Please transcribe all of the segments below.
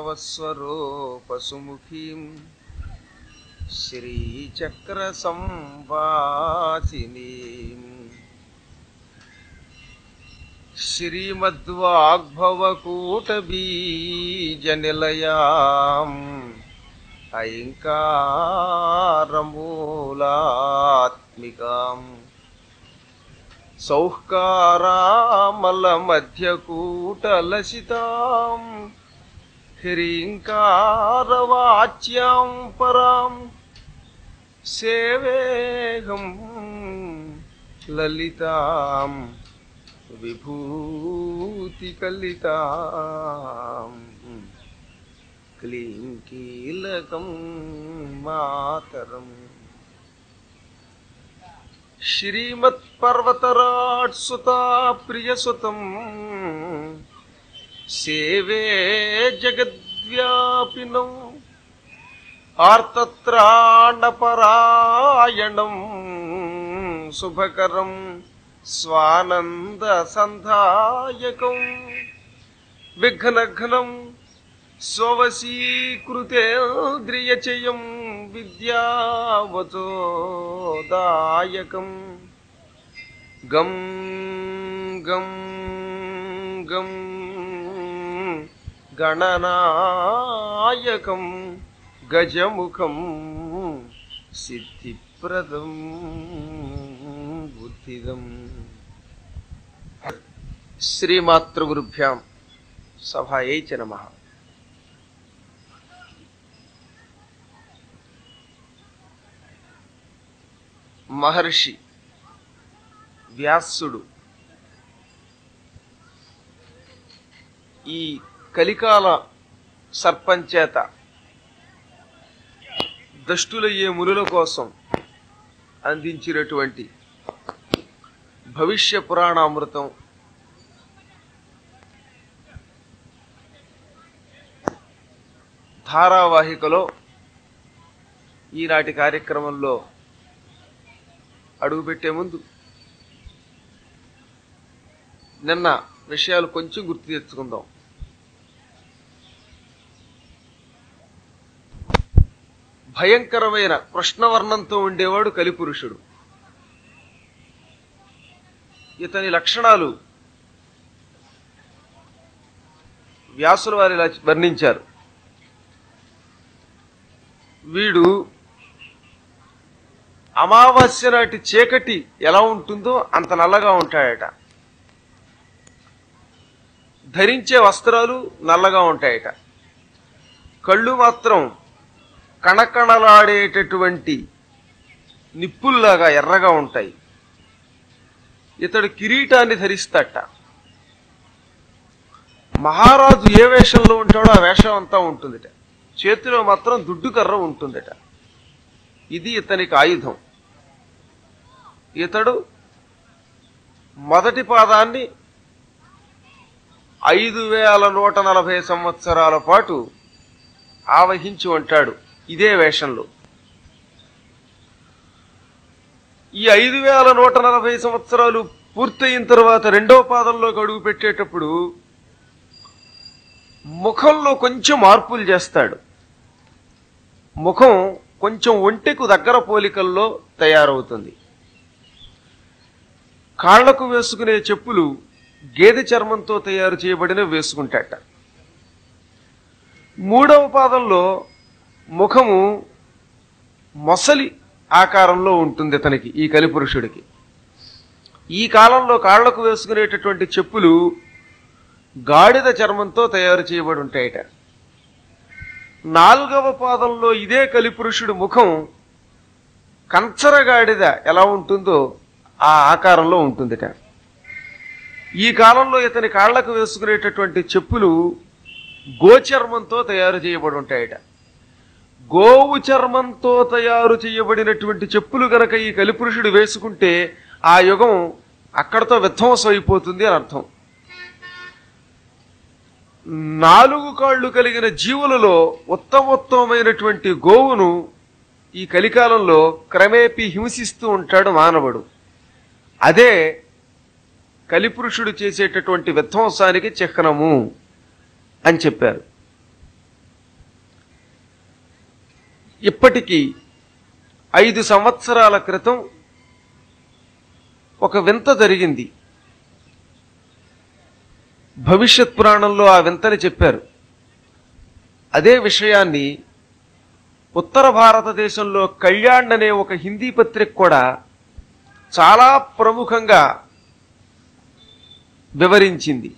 భావస్వరూపసుముఖీం శ్రీచక్రసంవాసినీం శ్రీమద్వాగ్భవకూటబీజనిలయాం ఐంకారమూలాత్మికాం సౌహ్కారామలమధ్యకూటలసితాం హ్రీంకారవాచ్యాం పరాం సేవేహం లలితాం విభూతికలితాం క్లీం కీలకం మాతరం శ్రీమత్పర్వతరాట్సుతా ప్రియసుతం సేవే జగద్వ్యాపినం ఆర్తత్రాణపరాయణం శుభకరం స్వానంద సంధాయకం విఘ్నఘ్నం స్వవశీకృతేంద్రియచయం విద్యావచోదాయకం గం గం గం గణనాయకం గజముఖం సిద్ధిప్రదం బుద్ధిదం శ్రీమాతృగురుభ్యాం సభాయై చ నమః మహర్షి వ్యాసుడు ఈ కలికాల సర్పంచేత దష్టులయ్యే మునుల కోసం అందించినటువంటి భవిష్య పురాణామృతం ధారావాహికలో ఈనాటి కార్యక్రమంలో అడుగుపెట్టే ముందు నిన్న విషయాలు కొంచెం గుర్తు తెచ్చుకుందాం భయంకరమైన కృష్ణవర్ణంతో ఉండేవాడు కలిపురుషుడు ఇతని లక్షణాలు వ్యాసుల వారు ఇలా వర్ణించారు వీడు అమావాస్య నాటి చీకటి ఎలా ఉంటుందో అంత నల్లగా ఉంటాయట ధరించే వస్త్రాలు నల్లగా ఉంటాయట కళ్ళు మాత్రం కణకణలాడేటటువంటి నిప్పుల్లాగా ఎర్రగా ఉంటాయి ఇతడు కిరీటాన్ని ధరిస్తట మహారాజు ఏ వేషంలో ఉంటాడో ఆ వేషం అంతా ఉంటుందిట చేతిలో మాత్రం దుడ్డు కర్ర ఉంటుందట ఇది ఇతనికి ఆయుధం ఇతడు మొదటి పాదాన్ని ఐదు వేల నూట నలభై సంవత్సరాల పాటు ఆవహించి ఉంటాడు ఇదే వేషంలో ఈ ఐదు వేల నూట నలభై సంవత్సరాలు పూర్తయిన తర్వాత రెండో పాదంలోకి అడుగు పెట్టేటప్పుడు ముఖంలో కొంచెం మార్పులు చేస్తాడు ముఖం కొంచెం ఒంటెకు దగ్గర పోలికల్లో తయారవుతుంది కాళ్లకు వేసుకునే చెప్పులు గేదె చర్మంతో తయారు చేయబడిన వేసుకుంటాట మూడవ పాదంలో ముఖము మొసలి ఆకారంలో ఉంటుంది ఇతనికి ఈ కలిపురుషుడికి ఈ కాలంలో కాళ్లకు వేసుకునేటటువంటి చెప్పులు గాడిద చర్మంతో తయారు చేయబడి ఉంటాయట నాలుగవ పాదంలో ఇదే కలిపురుషుడి ముఖం కంచరగాడిద ఎలా ఉంటుందో ఆ ఆకారంలో ఉంటుందిట ఈ కాలంలో ఇతని కాళ్లకు వేసుకునేటటువంటి చెప్పులు గోచర్మంతో తయారు చేయబడి ఉంటాయట గోవు చర్మంతో తయారు చేయబడినటువంటి చెప్పులు గనక ఈ కలిపురుషుడు వేసుకుంటే ఆ యుగం అక్కడతో విధ్వంసం అయిపోతుంది అని అర్థం నాలుగు కాళ్ళు కలిగిన జీవులలో ఉత్తమోత్తమైనటువంటి గోవును ఈ కలికాలంలో క్రమేపీ హింసిస్తూ ఉంటాడు మానవుడు అదే కలిపురుషుడు చేసేటటువంటి విధ్వంసానికి చిహ్నము అని చెప్పారు ఇప్పటికీ ఐదు సంవత్సరాల క్రితం ఒక వింత జరిగింది భవిష్యత్ పురాణంలో ఆ వింతని చెప్పారు అదే విషయాన్ని ఉత్తర భారతదేశంలో కళ్యాణ్ అనే ఒక హిందీ పత్రిక కూడా చాలా ప్రముఖంగా వివరించింది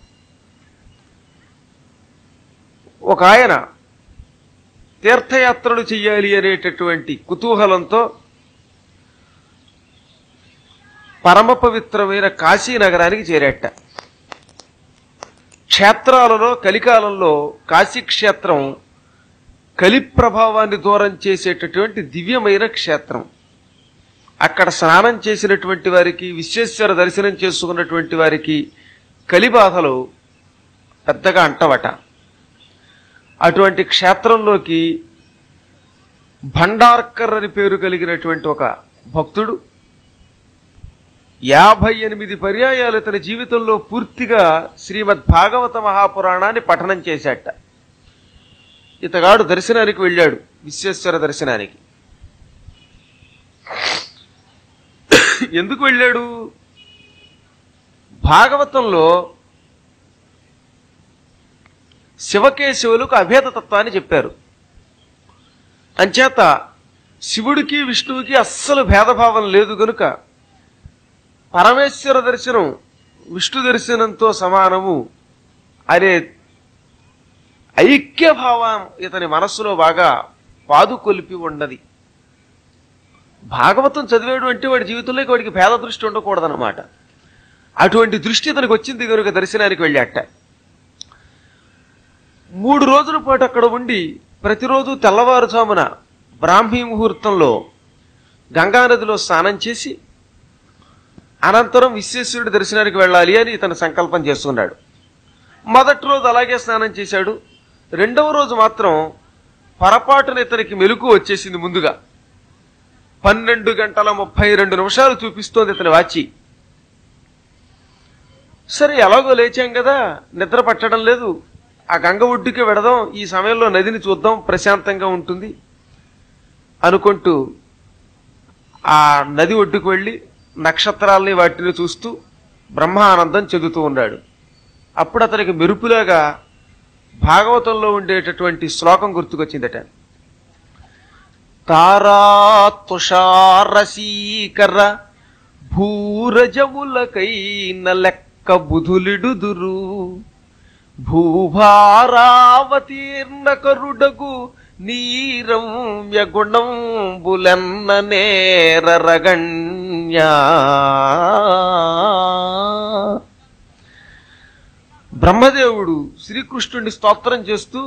ఒక ఆయన తీర్థయాత్రలు చెయ్యాలి అనేటటువంటి కుతూహలంతో పరమ పవిత్రమైన కాశీ నగరానికి చేరేట క్షేత్రాలలో కలికాలంలో కాశీ క్షేత్రం కలి ప్రభావాన్ని దూరం చేసేటటువంటి దివ్యమైన క్షేత్రం అక్కడ స్నానం చేసినటువంటి వారికి విశ్వేశ్వర దర్శనం చేసుకున్నటువంటి వారికి కలిబాధలు పెద్దగా అంటవట అటువంటి క్షేత్రంలోకి భండార్కర్ అని పేరు కలిగినటువంటి ఒక భక్తుడు యాభై ఎనిమిది పర్యాయాలు ఇతని జీవితంలో పూర్తిగా శ్రీమద్ భాగవత మహాపురాణాన్ని పఠనం చేశాట ఇతగాడు దర్శనానికి వెళ్ళాడు విశ్వేశ్వర దర్శనానికి ఎందుకు వెళ్ళాడు భాగవతంలో శివకేశవులకు అభేద తత్వాన్ని చెప్పారు అంచేత శివుడికి విష్ణువుకి అస్సలు భేదభావం లేదు గనుక పరమేశ్వర దర్శనం విష్ణు దర్శనంతో సమానము అనే ఐక్యభావం ఇతని మనస్సులో బాగా పాదుకొలిపి ఉన్నది భాగవతం చదివాడు అంటే వాడి జీవితంలోకి వాడికి భేద దృష్టి ఉండకూడదన్నమాట అటువంటి దృష్టి ఇతనికి వచ్చింది కనుక దర్శనానికి వెళ్ళాట మూడు రోజుల పాటు అక్కడ ఉండి ప్రతిరోజు తెల్లవారుజామున బ్రాహ్మీ ముహూర్తంలో గంగానదిలో స్నానం చేసి అనంతరం విశ్వేశ్వరుడి దర్శనానికి వెళ్ళాలి అని ఇతను సంకల్పం చేసుకున్నాడు మొదటి రోజు అలాగే స్నానం చేశాడు రెండవ రోజు మాత్రం పొరపాటున ఇతనికి మెలకు వచ్చేసింది ముందుగా పన్నెండు గంటల ముప్పై రెండు నిమిషాలు చూపిస్తోంది ఇతని వాచి సరే ఎలాగో లేచాం కదా నిద్ర పట్టడం లేదు ఆ గంగ ఒడ్డుకి వెడదాం ఈ సమయంలో నదిని చూద్దాం ప్రశాంతంగా ఉంటుంది అనుకుంటూ ఆ నది ఒడ్డుకు వెళ్ళి నక్షత్రాలని వాటిని చూస్తూ బ్రహ్మానందం చెందుతూ ఉన్నాడు అప్పుడు అతనికి మెరుపులాగా భాగవతంలో ఉండేటటువంటి శ్లోకం గుర్తుకొచ్చిందట తారా తుషారసీకర భూరజములకైన లెక్క బుధులిడుదురు భూభారావతీర్ణ కరుడగు నీరంయ గుణంబులన్న నేరరగణ్యా బ్రహ్మదేవుడు శ్రీకృష్ణుడిని స్తోత్రం చేస్తూ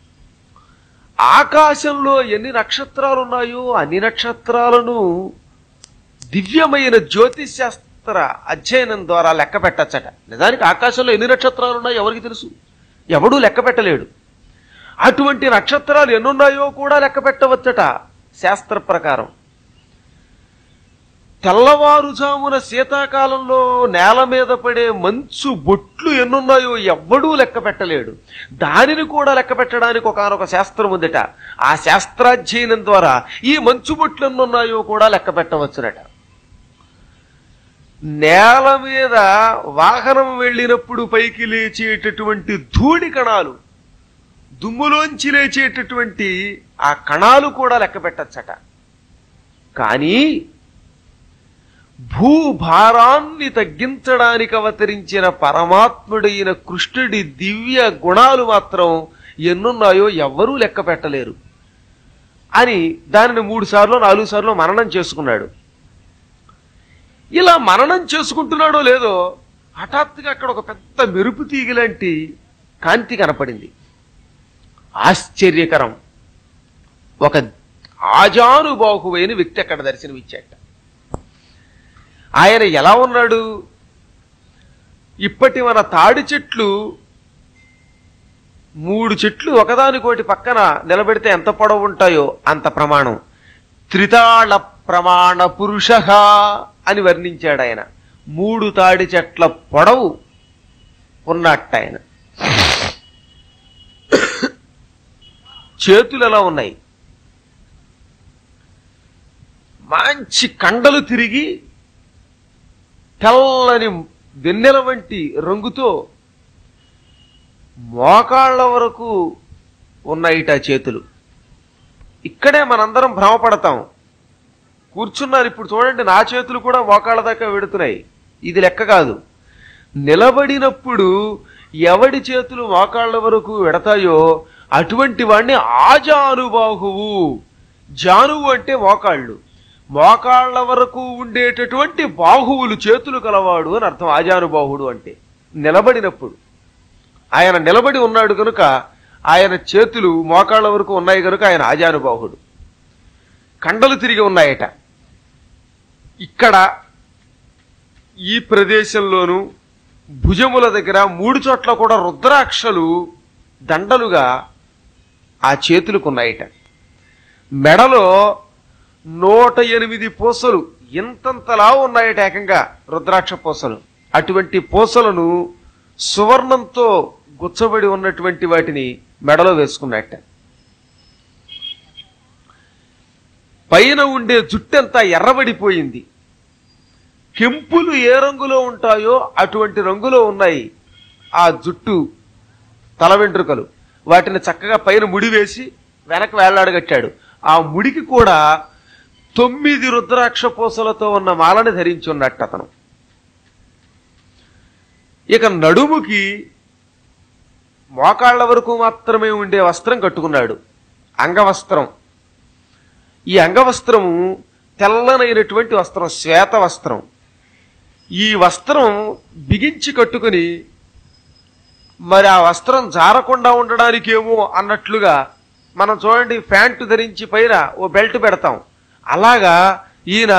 ఆకాశంలో ఎన్ని నక్షత్రాలు ఉన్నాయో అన్ని నక్షత్రాలను దివ్యమైన జ్యోతిష్ శాస్త్ర అధ్యయనం ద్వారా లెక్క పెట్టచ్చట నిజానికి ఆకాశంలో ఎన్ని నక్షత్రాలు ఉన్నాయో ఎవరికి తెలుసు ఎవడూ లెక్క పెట్టలేడు అటువంటి నక్షత్రాలు ఎన్నున్నాయో కూడా లెక్క పెట్టవచ్చట శాస్త్ర ప్రకారం తెల్లవారుజామున శీతాకాలంలో నేల మీద పడే మంచు బొట్లు ఎన్నున్నాయో ఎవ్వడూ లెక్క పెట్టలేడు దానిని కూడా లెక్క పెట్టడానికి ఒకనొక శాస్త్రం ఉందట ఆ శాస్త్రాధ్యయనం ద్వారా ఈ మంచు బొట్లు ఎన్నున్నాయో కూడా లెక్క పెట్టవచ్చునట నేల మీద వాహనం వెళ్ళినప్పుడు పైకి లేచేటటువంటి ధూళి కణాలు దుమ్ములోంచి లేచేటటువంటి ఆ కణాలు కూడా లెక్క పెట్టచ్చట కానీ భూభారాన్ని తగ్గించడానికి అవతరించిన పరమాత్ముడైన కృష్ణుడి దివ్య గుణాలు మాత్రం ఎన్నున్నాయో ఎవ్వరూ లెక్క పెట్టలేరు అని దానిని మూడు సార్లు నాలుగు సార్లు మననం చేసుకున్నాడు ఇలా మననం చేసుకుంటున్నాడో లేదో హఠాత్తుగా అక్కడ ఒక పెద్ద మెరుపు తీగలాంటి కాంతి కనపడింది ఆశ్చర్యకరం ఒక ఆజానుబాహువైన వ్యక్తి అక్కడ దర్శనమిచ్చాట ఆయన ఎలా ఉన్నాడు ఇప్పటి మన తాడి చెట్లు మూడు చెట్లు ఒకదానికోటి పక్కన నిలబెడితే ఎంత పొడవు ఉంటాయో అంత ప్రమాణం త్రితాళ ప్రమాణ పురుష అని వర్ణించాడు ఆయన మూడు తాడి చెట్ల పొడవు ఉన్నట్టు ఆయన చేతులు ఎలా ఉన్నాయి మంచి కండలు తిరిగి తెల్లని వెన్నెల వంటి రంగుతో మోకాళ్ళ వరకు ఉన్నాయిట చేతులు ఇక్కడే మనందరం భ్రమపడతాం కూర్చున్నారు ఇప్పుడు చూడండి నా చేతులు కూడా మోకాళ్ళ దాకా వెడుతున్నాయి ఇది లెక్క కాదు నిలబడినప్పుడు ఎవడి చేతులు మోకాళ్ళ వరకు వెడతాయో అటువంటి వాడిని ఆజానుబాహువు జానువు అంటే మోకాళ్ళు మోకాళ్ళ వరకు ఉండేటటువంటి బాహువులు చేతులు కలవాడు అని అర్థం ఆజానుబాహుడు అంటే నిలబడినప్పుడు ఆయన నిలబడి ఉన్నాడు కనుక ఆయన చేతులు మోకాళ్ళ వరకు ఉన్నాయి కనుక ఆయన ఆజానుబాహుడు కండలు తిరిగి ఉన్నాయట ఇక్కడ ఈ ప్రదేశంలోనూ భుజముల దగ్గర మూడు చోట్ల కూడా రుద్రాక్షలు దండలుగా ఆ చేతులకున్నాయట మెడలో నూట ఎనిమిది పూసలు ఇంతంతలా ఉన్నాయట ఏకంగా రుద్రాక్ష పూసలు అటువంటి పూసలను సువర్ణంతో గుచ్చబడి ఉన్నటువంటి వాటిని మెడలో వేసుకున్నట్ట పైన ఉండే జుట్టంతా ఎర్రబడిపోయింది కెంపులు ఏ రంగులో ఉంటాయో అటువంటి రంగులో ఉన్నాయి ఆ జుట్టు తల వెంట్రుకలు వాటిని చక్కగా పైన ముడి వేసి వెనక వేలాడగట్టాడు ఆ ముడికి కూడా తొమ్మిది రుద్రాక్ష పూసలతో ఉన్న మాలని ధరించి ఉన్నట్టు అతను ఇక నడుముకి మోకాళ్ళ వరకు మాత్రమే ఉండే వస్త్రం కట్టుకున్నాడు అంగవస్త్రం ఈ అంగవస్త్రము తెల్లనైనటువంటి వస్త్రం శ్వేత వస్త్రం ఈ వస్త్రం బిగించి కట్టుకుని మరి ఆ వస్త్రం జారకుండా ఉండడానికేమో అన్నట్లుగా మనం చూడండి ప్యాంటు ధరించి పైన ఓ బెల్ట్ పెడతాం అలాగా ఈయన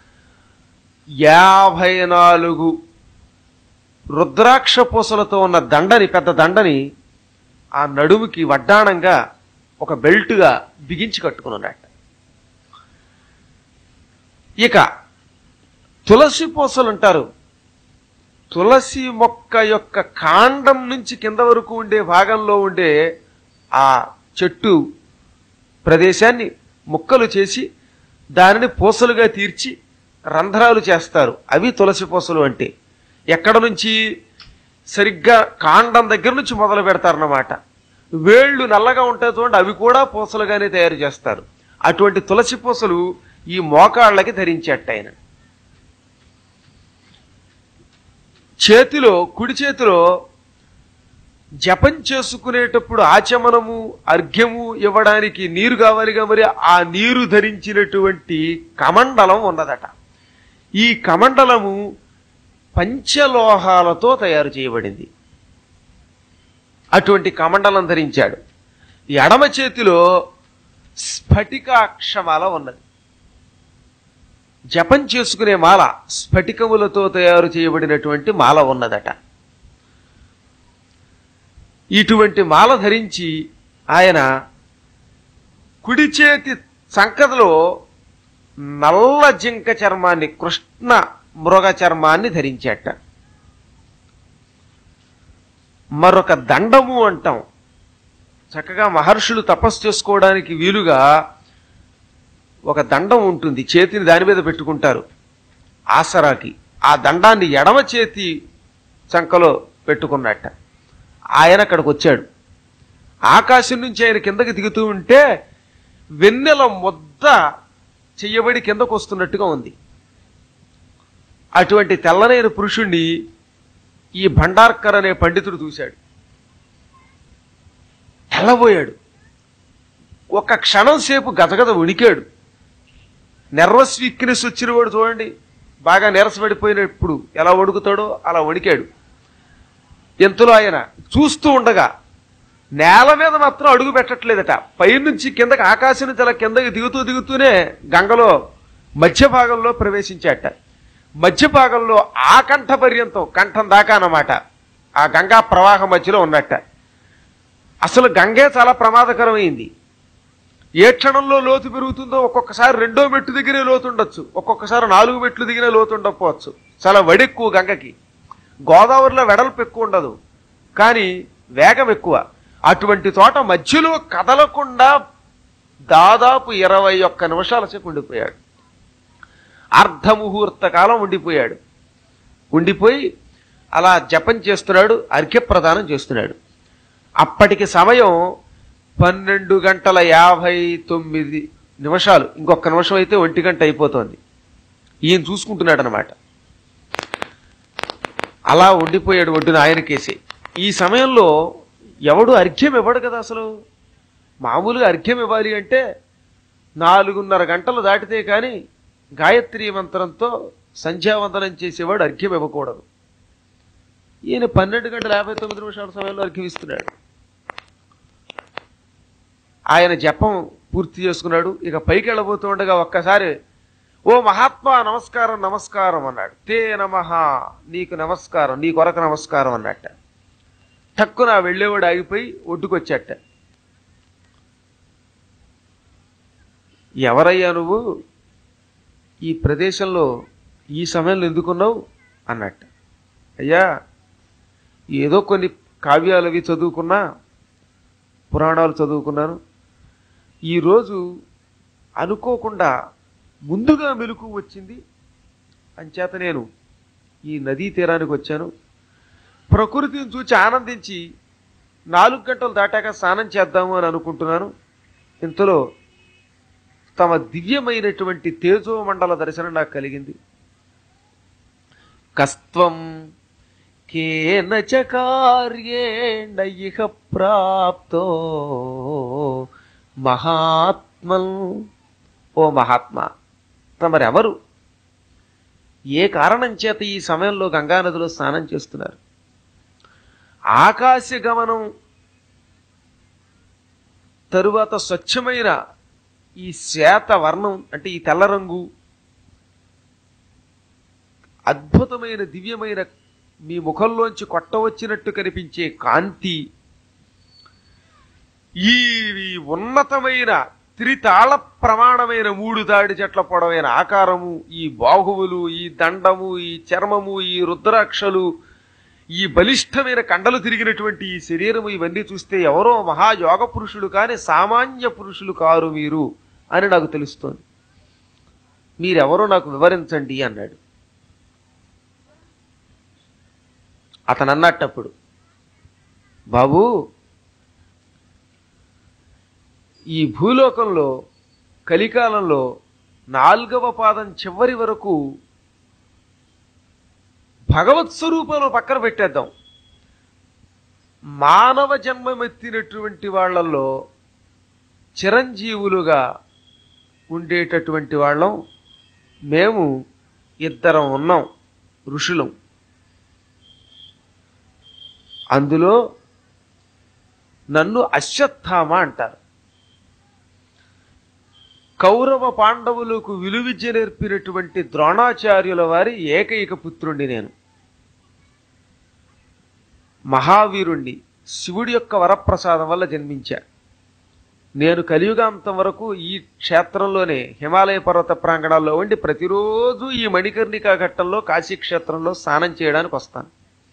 యాభై నాలుగు రుద్రాక్ష పూసలతో ఉన్న దండని పెద్ద దండని ఆ నడుముకి వడ్డాణంగా ఒక బెల్టుగా బిగించి కట్టుకుని ఉన్నట్టు ఇక తులసి పూసలు అంటారు తులసి మొక్క యొక్క కాండం నుంచి కింద వరకు ఉండే భాగంలో ఉండే ఆ చెట్టు ప్రదేశాన్ని ముక్కలు చేసి దానిని పూసలుగా తీర్చి రంధ్రాలు చేస్తారు అవి తులసి పూసలు అంటే ఎక్కడ నుంచి సరిగ్గా కాండం దగ్గర నుంచి మొదలు పెడతారన్నమాట వేళ్ళు నల్లగా ఉంటాయి చూడండి అవి కూడా పూసలుగానే తయారు చేస్తారు అటువంటి తులసి పూసలు ఈ మోకాళ్ళకి ధరించేట ఆయన చేతిలో కుడి చేతిలో జపం చేసుకునేటప్పుడు ఆచమనము అర్ఘ్యము ఇవ్వడానికి నీరు కావాలిగా మరి ఆ నీరు ధరించినటువంటి కమండలం ఉన్నదట ఈ కమండలము పంచలోహాలతో తయారు చేయబడింది అటువంటి కమండలం ధరించాడు ఎడమ చేతిలో స్ఫటికాక్షమాల ఉన్నది జపం చేసుకునే మాల స్ఫటికములతో తయారు చేయబడినటువంటి మాల ఉన్నదట ఇటువంటి మాల ధరించి ఆయన కుడి చేతి సంకదలో నల్ల జింక చర్మాన్ని కృష్ణ మృగ చర్మాన్ని ధరించేట మరొక దండము అంటాం చక్కగా మహర్షులు తపస్సు చేసుకోవడానికి వీలుగా ఒక దండం ఉంటుంది చేతిని దాని మీద పెట్టుకుంటారు ఆసరాకి ఆ దండాన్ని ఎడమ చేతి చంకలో పెట్టుకున్నట్ట ఆయన అక్కడికి వచ్చాడు ఆకాశం నుంచి ఆయన కిందకి దిగుతూ ఉంటే వెన్నెల ముద్ద చెయ్యబడి కిందకు వస్తున్నట్టుగా ఉంది అటువంటి తెల్లనైన పురుషుణ్ణి ఈ భండార్కర్ అనే పండితుడు చూశాడు తెల్లబోయాడు ఒక క్షణం సేపు గదగద ఉణికాడు నెర్వస్ వీక్నెస్ వచ్చిన వాడు చూడండి బాగా నీరసపడిపోయినప్పుడు ఎలా వణుకుతాడో అలా వణికాడు ఎంతలో ఆయన చూస్తూ ఉండగా నేల మీద మాత్రం అడుగు పెట్టట్లేదట పైనుంచి కిందకి ఆకాశం నుంచి అలా కిందకి దిగుతూ దిగుతూనే గంగలో మధ్య భాగంలో ప్రవేశించాట మధ్య భాగంలో ఆ కంఠ పర్యంతం కంఠం దాకా అన్నమాట ఆ గంగా ప్రవాహం మధ్యలో ఉన్నట్ట అసలు గంగే చాలా ప్రమాదకరమైంది ఏ క్షణంలో లోతు పెరుగుతుందో ఒక్కొక్కసారి రెండో మెట్టు దగ్గరే లోతు ఉండొచ్చు ఒక్కొక్కసారి నాలుగు మెట్లు దిగిన లోతు ఉండకపోవచ్చు చాలా వడెక్కువ గంగకి గోదావరిలో వెడల్పు ఎక్కువ ఉండదు కానీ వేగం ఎక్కువ అటువంటి చోట మధ్యలో కదలకుండా దాదాపు ఇరవై ఒక్క నిమిషాల సేపు ఉండిపోయాడు అర్ధముహూర్త కాలం ఉండిపోయాడు ఉండిపోయి అలా జపం చేస్తున్నాడు అర్ఘ్యప్రదానం చేస్తున్నాడు అప్పటికి సమయం పన్నెండు గంటల యాభై తొమ్మిది నిమిషాలు ఇంకొక నిమిషం అయితే ఒంటి గంట అయిపోతోంది ఈయన చూసుకుంటున్నాడు అనమాట అలా ఉండిపోయాడు ఒడ్డున ఆయనకేసి ఈ సమయంలో ఎవడు అర్ఘ్యం ఇవ్వడు కదా అసలు మామూలుగా అర్ఘ్యం ఇవ్వాలి అంటే నాలుగున్నర గంటలు దాటితే కానీ గాయత్రి మంత్రంతో సంధ్యావందనం చేసేవాడు అర్ఘ్యం ఇవ్వకూడదు ఈయన పన్నెండు గంటల యాభై తొమ్మిది నిమిషాల సమయంలో అర్ఘ్యం ఇస్తున్నాడు ఆయన జపం పూర్తి చేసుకున్నాడు ఇక పైకి వెళ్ళబోతూ ఉండగా ఒక్కసారి ఓ మహాత్మా నమస్కారం నమస్కారం అన్నాడు తే నమః నీకు నమస్కారం నీ కొరకు నమస్కారం అన్నట్ట టక్కున వెళ్ళేవాడు ఆగిపోయి ఒడ్డుకొచ్చట ఎవరయ్యా నువ్వు ఈ ప్రదేశంలో ఈ సమయంలో ఎందుకున్నావు అన్నట్ట అయ్యా ఏదో కొన్ని కావ్యాలు అవి చదువుకున్నా పురాణాలు చదువుకున్నాను ఈరోజు అనుకోకుండా ముందుగా మెలకు వచ్చింది అంచేత నేను ఈ నదీ తీరానికి వచ్చాను ప్రకృతిని చూచి ఆనందించి నాలుగు గంటలు దాటాక స్నానం చేద్దాము అని అనుకుంటున్నాను ఇంతలో తమ దివ్యమైనటువంటి తేజోమండల దర్శనం నాకు కలిగింది కస్త్వం కేన చ కార్యేణ ఇహ ప్రాప్తో మహాత్మల్ ఓ మహాత్మా తమరెవరు ఏ కారణం చేత ఈ సమయంలో గంగానదిలో స్నానం చేస్తున్నారు ఆకాశ గమనం తరువాత స్వచ్ఛమైన ఈ శ్వేత వర్ణం అంటే ఈ తెల్ల రంగు అద్భుతమైన దివ్యమైన మీ ముఖంలోంచి కొట్టవచ్చినట్టు కనిపించే కాంతి ఈ ఈ ఉన్నతమైన త్రితాళ ప్రమాణమైన మూడు దాడి చెట్ల పొడవైన ఆకారము ఈ బాహువులు ఈ దండము ఈ చర్మము ఈ రుద్రాక్షలు ఈ బలిష్టమైన కండలు తిరిగినటువంటి ఈ శరీరము ఇవన్నీ చూస్తే ఎవరో మహాయోగ పురుషులు కాని సామాన్య పురుషులు కారు మీరు అని నాకు తెలుస్తోంది మీరెవరో నాకు వివరించండి అన్నాడు అతను అన్నట్టప్పుడు బాబు ఈ భూలోకంలో కలికాలంలో నాలుగవ పాదం చివరి వరకు భగవత్ స్వరూపంలో పక్కన పెట్టేద్దాం మానవ జన్మమెత్తినటువంటి వాళ్ళల్లో చిరంజీవులుగా ఉండేటటువంటి వాళ్ళం మేము ఇద్దరం ఉన్నాం ఋషులం అందులో నన్ను అశ్వత్థామ అంటారు కౌరవ పాండవులకు విలువిద్య నేర్పినటువంటి ద్రోణాచార్యుల వారి ఏకైక పుత్రుణ్ణి నేను మహావీరుణ్ణి శివుడి యొక్క వరప్రసాదం వల్ల జన్మించా నేను కలియుగాంతం వరకు ఈ క్షేత్రంలోనే హిమాలయ పర్వత ప్రాంగణాల్లో ఉండి ప్రతిరోజు ఈ మణికర్ణికా ఘట్టంలో కాశీక్షేత్రంలో స్నానం చేయడానికి వస్తాను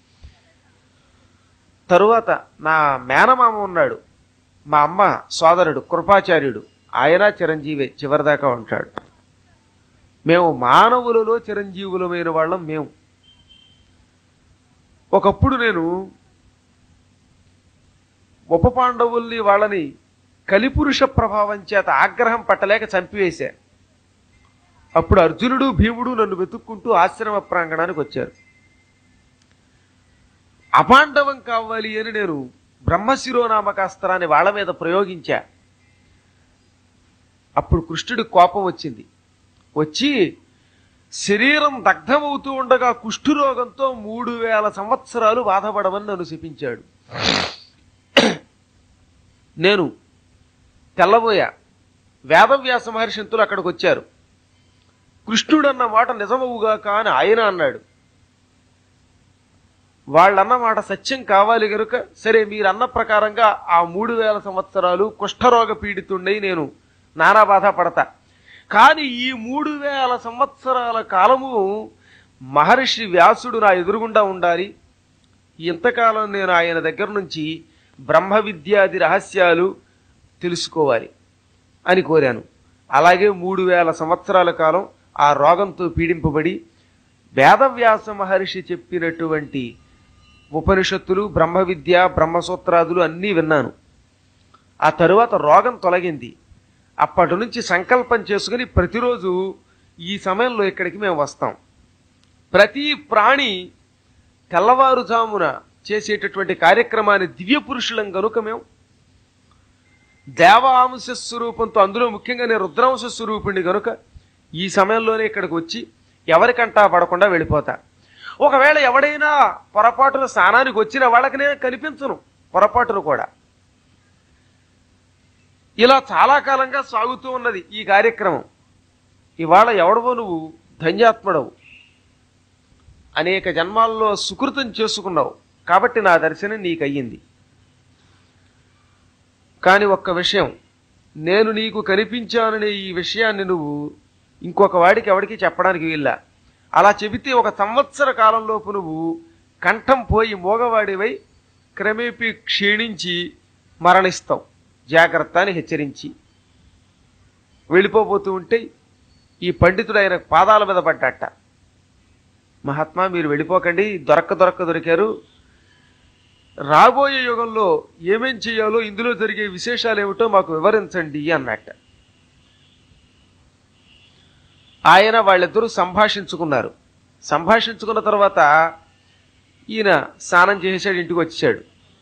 తరువాత నా మేనమామ ఉన్నాడు మా అమ్మ సోదరుడు కృపాచార్యుడు ఆయన చిరంజీవే చివరిదాకా ఉంటాడు మేము మానవులలో చిరంజీవులమైన వాళ్ళం మేము ఒకప్పుడు నేను ఉప పాండవుల్ని వాళ్ళని కలిపురుష ప్రభావం చేత ఆగ్రహం పట్టలేక చంపివేశా అప్పుడు అర్జునుడు భీముడు నన్ను వెతుక్కుంటూ ఆశ్రమ ప్రాంగణానికి వచ్చారు అపాండవం కావాలి అని నేను బ్రహ్మశిరోనామకాస్త్రాన్ని వాళ్ళ మీద ప్రయోగించా అప్పుడు కృష్ణుడి కోపం వచ్చింది వచ్చి శరీరం దగ్ధమవుతూ ఉండగా కుష్ఠురోగంతో మూడు వేల సంవత్సరాలు బాధపడమని నన్ను శపించాడు నేను తెల్లబోయా వేదవ్యాస మహర్షంతులు అక్కడికి వచ్చారు కృష్ణుడు అన్న మాట నిజమవుగాక అని ఆయన అన్నాడు వాళ్ళన్న మాట సత్యం కావాలి గనుక సరే మీరు అన్న ప్రకారంగా ఆ మూడు వేల సంవత్సరాలు కుష్ఠరోగ పీడితుండయి నేను నానా బాధ పడతా కానీ ఈ మూడు వేల సంవత్సరాల కాలము మహర్షి వ్యాసుడు నా ఎదురుగుండా ఉండాలి ఇంతకాలం నేను ఆయన దగ్గర నుంచి బ్రహ్మ విద్యాది రహస్యాలు తెలుసుకోవాలి అని కోరాను అలాగే మూడు వేల సంవత్సరాల కాలం ఆ రోగంతో పీడింపబడి వేదవ్యాస మహర్షి చెప్పినటువంటి ఉపనిషత్తులు బ్రహ్మ విద్య బ్రహ్మసూత్రాదులు అన్నీ విన్నాను ఆ తరువాత రోగం తొలగింది అప్పటి నుంచి సంకల్పం చేసుకుని ప్రతిరోజు ఈ సమయంలో ఇక్కడికి మేము వస్తాం ప్రతి ప్రాణి తెల్లవారుజామున చేసేటటువంటి కార్యక్రమాన్ని దివ్య పురుషులం కనుక మేము దేవాంశ స్వరూపంతో అందులో ముఖ్యంగా నేను రుద్రాంశ స్వరూపుణ్ణి కనుక ఈ సమయంలోనే ఇక్కడికి వచ్చి ఎవరికంటా పడకుండా వెళ్ళిపోతా ఒకవేళ ఎవడైనా పొరపాటున స్నానానికి వచ్చిన వాళ్ళకి నేను కనిపించను పొరపాటును కూడా ఇలా చాలా కాలంగా సాగుతూ ఉన్నది ఈ కార్యక్రమం ఇవాళ ఎవడవో నువ్వు ధన్యాత్ముడవు అనేక జన్మాల్లో సుకృతం చేసుకున్నావు కాబట్టి నా దర్శనం నీకు అయ్యింది కానీ ఒక్క విషయం నేను నీకు కనిపించాననే ఈ విషయాన్ని నువ్వు ఇంకొక వాడికి ఎవడికి చెప్పడానికి వీల్లా అలా చెబితే ఒక సంవత్సర కాలంలోపు నువ్వు కంఠం పోయి మోగవాడివై క్రమేపీ క్షీణించి మరణిస్తావు జాగ్రత్త అని హెచ్చరించి వెళ్ళిపోబోతూ ఉంటే ఈ పండితుడు ఆయన పాదాల మీద పడ్డట మహాత్మా మీరు వెళ్ళిపోకండి దొరక్క దొరక్క దొరికారు రాబోయే యుగంలో ఏమేం చేయాలో ఇందులో జరిగే విశేషాలు ఏమిటో మాకు వివరించండి అన్నట్ట ఆయన వాళ్ళిద్దరూ సంభాషించుకున్నారు సంభాషించుకున్న తర్వాత ఈయన స్నానం చేసేసాడు ఇంటికి వచ్చాడు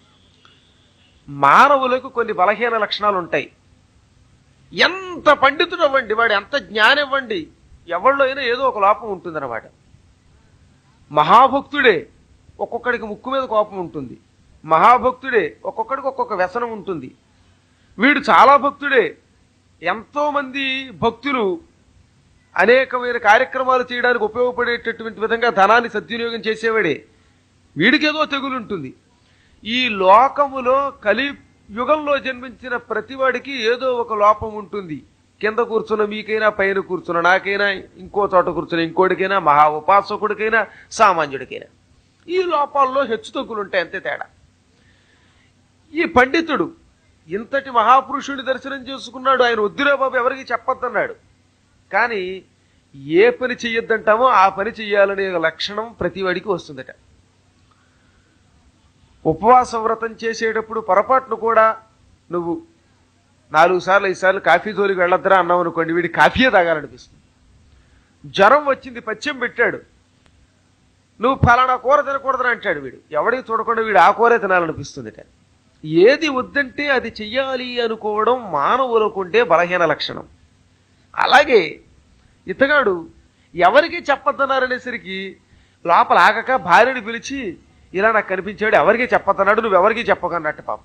మానవులకు కొన్ని బలహీన లక్షణాలు ఉంటాయి ఎంత పండితుడు అవ్వండి వాడు ఎంత జ్ఞానం ఇవ్వండి ఎవరిలో అయినా ఏదో ఒక లోపం ఉంటుందన్నమాట మహాభక్తుడే ఒక్కొక్కడికి ముక్కు మీద కోపం ఉంటుంది మహాభక్తుడే ఒక్కొక్కడికి ఒక్కొక్క వ్యసనం ఉంటుంది వీడు చాలా భక్తుడే ఎంతో మంది భక్తులు అనేకమైన కార్యక్రమాలు చేయడానికి ఉపయోగపడేటటువంటి విధంగా ధనాన్ని సద్వినియోగం చేసేవాడే వీడికేదో తెగులు ఉంటుంది ఈ లోకములో కలి యుగంలో జన్మించిన ప్రతివాడికి ఏదో ఒక లోపం ఉంటుంది కింద కూర్చున్న మీకైనా పైన కూర్చున్న నాకైనా ఇంకో చోట కూర్చున్న ఇంకోటికైనా మహా ఉపాసకుడికైనా సామాన్యుడికైనా ఈ లోపాల్లో హెచ్చు తగ్గులు ఉంటాయి అంతే తేడా ఈ పండితుడు ఇంతటి మహాపురుషుడి దర్శనం చేసుకున్నాడు ఆయన వద్దురా బాబు ఎవరికి చెప్పొద్దన్నాడు కానీ ఏ పని చెయ్యొద్దంటామో ఆ పని చెయ్యాలనే లక్షణం ప్రతివాడికి వస్తుందట ఉపవాస వ్రతం చేసేటప్పుడు పొరపాటును కూడా నువ్వు నాలుగు సార్లు ఐదు సార్లు కాఫీ జోలికి వెళ్ళొద్దురా అన్నావు అనుకోండి వీడి కాఫీయే తాగాలనిపిస్తుంది జ్వరం వచ్చింది పచ్చం పెట్టాడు నువ్వు ఫలానా కూర తినకూడదని అంటాడు వీడు ఎవడికి చూడకుండా వీడు ఆ కూరే తినాలనిపిస్తుందిట ఏది వద్దంటే అది చెయ్యాలి అనుకోవడం మానవులకు ఉండే బలహీన లక్షణం అలాగే ఇతగాడు ఎవరికి చెప్పొద్దన్నారనేసరికి లోపల ఆగక భార్యని పిలిచి ఇలా నాకు కనిపించాడు ఎవరికి చెప్పొద్దన్నాడు నువ్వు ఎవరికి చెప్పకన్నట్టు పాపం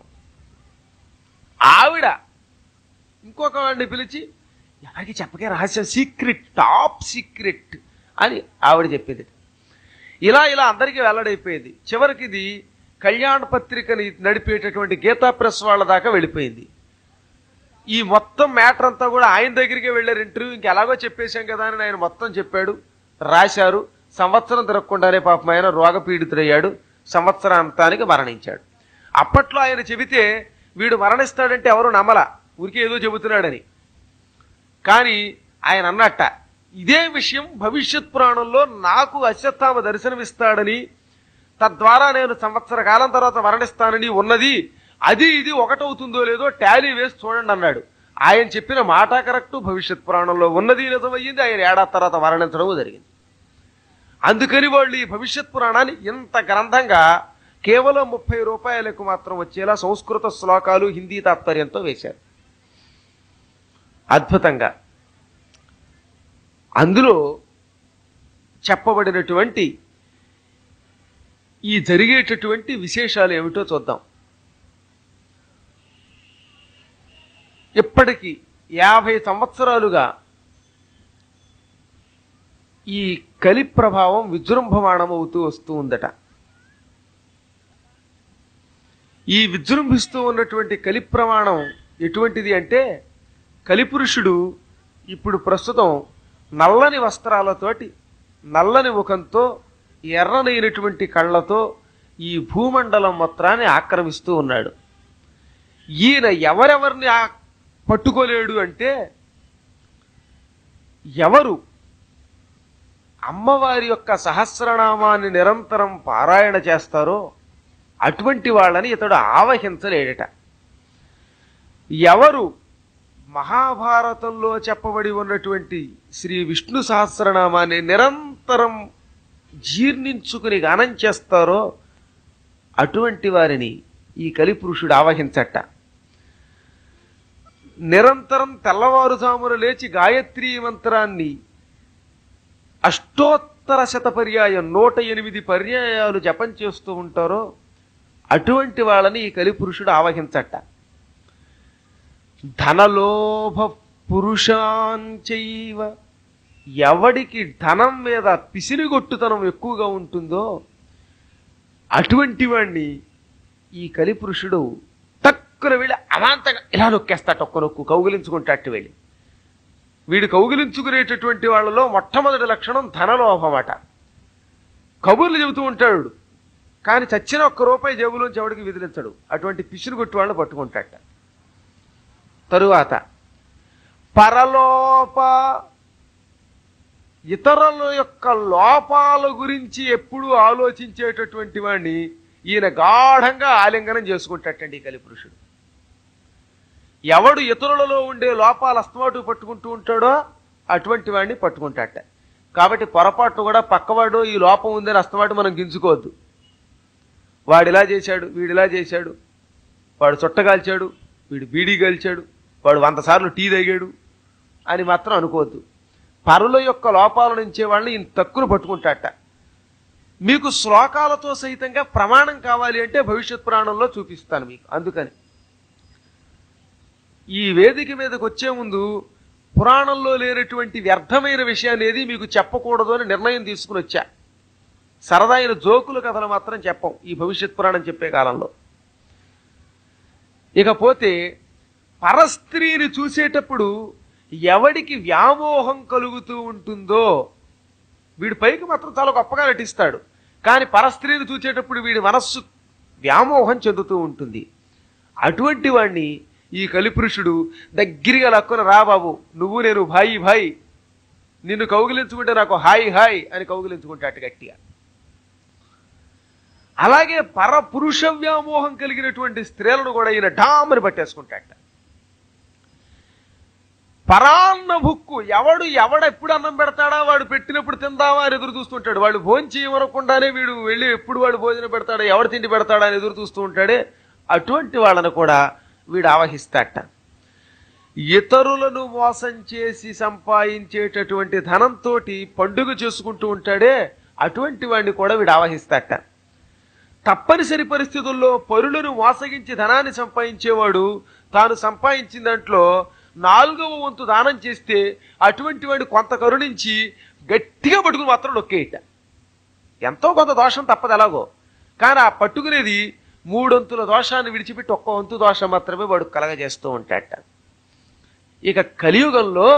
ఆవిడ ఇంకొక వాడిని పిలిచి ఎవరికి చెప్పకే రహస్యం సీక్రెట్ టాప్ సీక్రెట్ అని ఆవిడ చెప్పేది ఇలా ఇలా అందరికీ వెల్లడైపోయింది చివరికి ఇది కళ్యాణ పత్రికని నడిపేటటువంటి గీతా ప్రెస్ వాళ్ళ దాకా వెళ్ళిపోయింది ఈ మొత్తం మ్యాటర్ అంతా కూడా ఆయన దగ్గరికే వెళ్ళారు ఇంటర్వ్యూ ఇంక ఎలాగో చెప్పేశాం కదా అని ఆయన మొత్తం చెప్పాడు రాశారు సంవత్సరం తిరగకుండానే పాపం ఆయన రోగపీడితుడయ్యాడు సంవత్సరాంతానికి మరణించాడు అప్పట్లో ఆయన చెబితే వీడు మరణిస్తాడంటే ఎవరు నమ్మల ఊరికే ఏదో చెబుతున్నాడని కానీ ఆయన అన్నట్ట ఇదే విషయం భవిష్యత్ పురాణంలో నాకు అశ్వత్థామ దర్శనమిస్తాడని తద్వారా నేను సంవత్సర కాలం తర్వాత మరణిస్తానని ఉన్నది అది ఇది ఒకటవుతుందో లేదో టాలీ వేసి చూడండి అన్నాడు ఆయన చెప్పిన మాట కరెక్ట్ భవిష్యత్ పురాణంలో ఉన్నది నిజమయ్యింది ఆయన ఏడాది తర్వాత మరణించడం జరిగింది అందుకని వాళ్ళు ఈ భవిష్యత్ పురాణాన్ని ఇంత గ్రంథంగా కేవలం ముప్పై రూపాయలకు మాత్రం వచ్చేలా సంస్కృత శ్లోకాలు హిందీ తాత్పర్యంతో వేశారు అద్భుతంగా అందులో చెప్పబడినటువంటి ఈ జరిగేటటువంటి విశేషాలు ఏమిటో చూద్దాం ఇప్పటికి యాభై సంవత్సరాలుగా ఈ కలి ప్రభావం విజృంభమాణం అవుతూ వస్తూ ఉందట ఈ విజృంభిస్తూ ఉన్నటువంటి కలి ప్రమాణం ఎటువంటిది అంటే కలిపురుషుడు ఇప్పుడు ప్రస్తుతం నల్లని వస్త్రాలతోటి నల్లని ముఖంతో ఎర్రనైనటువంటి కళ్ళతో ఈ భూమండలం మొత్తాన్ని ఆక్రమిస్తూ ఉన్నాడు ఈయన ఎవరెవరిని ఆ పట్టుకోలేడు అంటే ఎవరు అమ్మవారి యొక్క సహస్రనామాన్ని నిరంతరం పారాయణ చేస్తారో అటువంటి వాళ్ళని ఇతడు ఆవహించలేడట ఎవరు మహాభారతంలో చెప్పబడి ఉన్నటువంటి శ్రీ విష్ణు సహస్రనామాన్ని నిరంతరం జీర్ణించుకుని గానం చేస్తారో అటువంటి వారిని ఈ కలిపురుషుడు ఆవహించట నిరంతరం తెల్లవారుజామున లేచి గాయత్రీ మంత్రాన్ని అష్టోత్తర శత పర్యాయం నూట ఎనిమిది పర్యాయాలు జపం చేస్తూ ఉంటారో అటువంటి వాళ్ళని ఈ కలిపురుషుడు ఆవహించట ధనలోభ పురుషాంచైవ ఎవడికి ధనం మీద పిసినిగొట్టుతనం ఎక్కువగా ఉంటుందో అటువంటి వాణ్ణి ఈ కలిపురుషుడు తక్కువ వెళ్ళి అమాంతంగా ఇలా నొక్కేస్తాట ఒక్క నొక్కు కౌగిలించుకుంటాట్టు వెళ్ళి వీడు కౌగిలించుకునేటటువంటి వాళ్ళలో మొట్టమొదటి లక్షణం ధనలోభమట కబుర్లు చెబుతూ ఉంటాడు కానీ చచ్చిన ఒక్క రూపాయి జేబులోంచి ఎవడికి విదిలించడు అటువంటి పిసిని కొట్టి వాళ్ళని పట్టుకుంటాట తరువాత పరలోప ఇతరుల యొక్క లోపాల గురించి ఎప్పుడూ ఆలోచించేటటువంటి వాడిని ఈయన గాఢంగా ఆలింగనం చేసుకుంటాటండి ఈ కలిపురుషుడు ఎవడు ఇతరులలో ఉండే లోపాలు అస్తమాటు పట్టుకుంటూ ఉంటాడో అటువంటి వాడిని పట్టుకుంటాట కాబట్టి పొరపాటు కూడా పక్కవాడు ఈ లోపం ఉందని అస్తమాటు మనం గింజుకోవద్దు వాడు ఇలా చేశాడు వీడు ఇలా చేశాడు వాడు చుట్టగాల్చాడు వీడు బీడీ గాల్చాడు వాడు వంద సార్లు టీ తాగాడు అని మాత్రం అనుకోవద్దు పరుల యొక్క లోపాల నుంచే వాళ్ళని ఇంత తక్కువ పట్టుకుంటాట మీకు శ్లోకాలతో సహితంగా ప్రమాణం కావాలి అంటే భవిష్యత్ పురాణంలో చూపిస్తాను మీకు అందుకని ఈ వేదిక మీదకి వచ్చే ముందు పురాణంలో లేనటువంటి వ్యర్థమైన విషయాన్ని ఏది మీకు చెప్పకూడదు అని నిర్ణయం తీసుకుని వచ్చా సరదా అయిన జోకుల కథలు మాత్రం చెప్పం ఈ భవిష్యత్ పురాణం చెప్పే కాలంలో ఇకపోతే పరస్త్రీని చూసేటప్పుడు ఎవడికి వ్యామోహం కలుగుతూ ఉంటుందో వీడి పైకి మాత్రం చాలా గొప్పగా నటిస్తాడు కానీ పరస్త్రీని చూసేటప్పుడు వీడి మనస్సు వ్యామోహం చెందుతూ ఉంటుంది అటువంటి వాణ్ణి ఈ కలిపురుషుడు దగ్గరగా లక్కున రా బాబు నువ్వు నేను భాయి భాయి నిన్ను కౌగిలించుకుంటే నాకు హాయ్ హాయ్ అని కౌగిలించుకుంటాట గట్టిగా అలాగే పరపురుష వ్యామోహం కలిగినటువంటి స్త్రీలను కూడా ఈయన డామని పట్టేసుకుంటాట పరాన్న భుక్కు ఎవడు ఎవడు ఎప్పుడు అన్నం పెడతాడా వాడు పెట్టినప్పుడు తిందామా అని ఎదురు చూస్తుంటాడు వాడు భోజనం చేయమనకుండానే వీడు వెళ్ళి ఎప్పుడు వాడు భోజనం పెడతాడా ఎవడు తిండి పెడతాడా అని ఎదురు చూస్తూ ఉంటాడే అటువంటి వాళ్ళను కూడా వీడు ఆవహిస్తాట ఇతరులను మోసం చేసి సంపాదించేటటువంటి ధనంతో పండుగ చేసుకుంటూ ఉంటాడే అటువంటి వాడిని కూడా వీడు ఆవహిస్తాట తప్పనిసరి పరిస్థితుల్లో పరులను మోసగించి ధనాన్ని సంపాదించేవాడు తాను సంపాదించిన దాంట్లో నాలుగవ వంతు దానం చేస్తే అటువంటి వాడిని కొంత కరుణించి గట్టిగా పట్టుకుని మాత్రం నొక్కేయట ఎంతో కొంత దోషం తప్పదు ఎలాగో కానీ ఆ పట్టుకునేది మూడొంతుల దోషాన్ని విడిచిపెట్టి ఒక్క వంతు దోషం మాత్రమే వాడు కలగజేస్తూ ఉంటాడట ఇక కలియుగంలో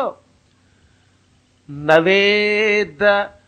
నవేద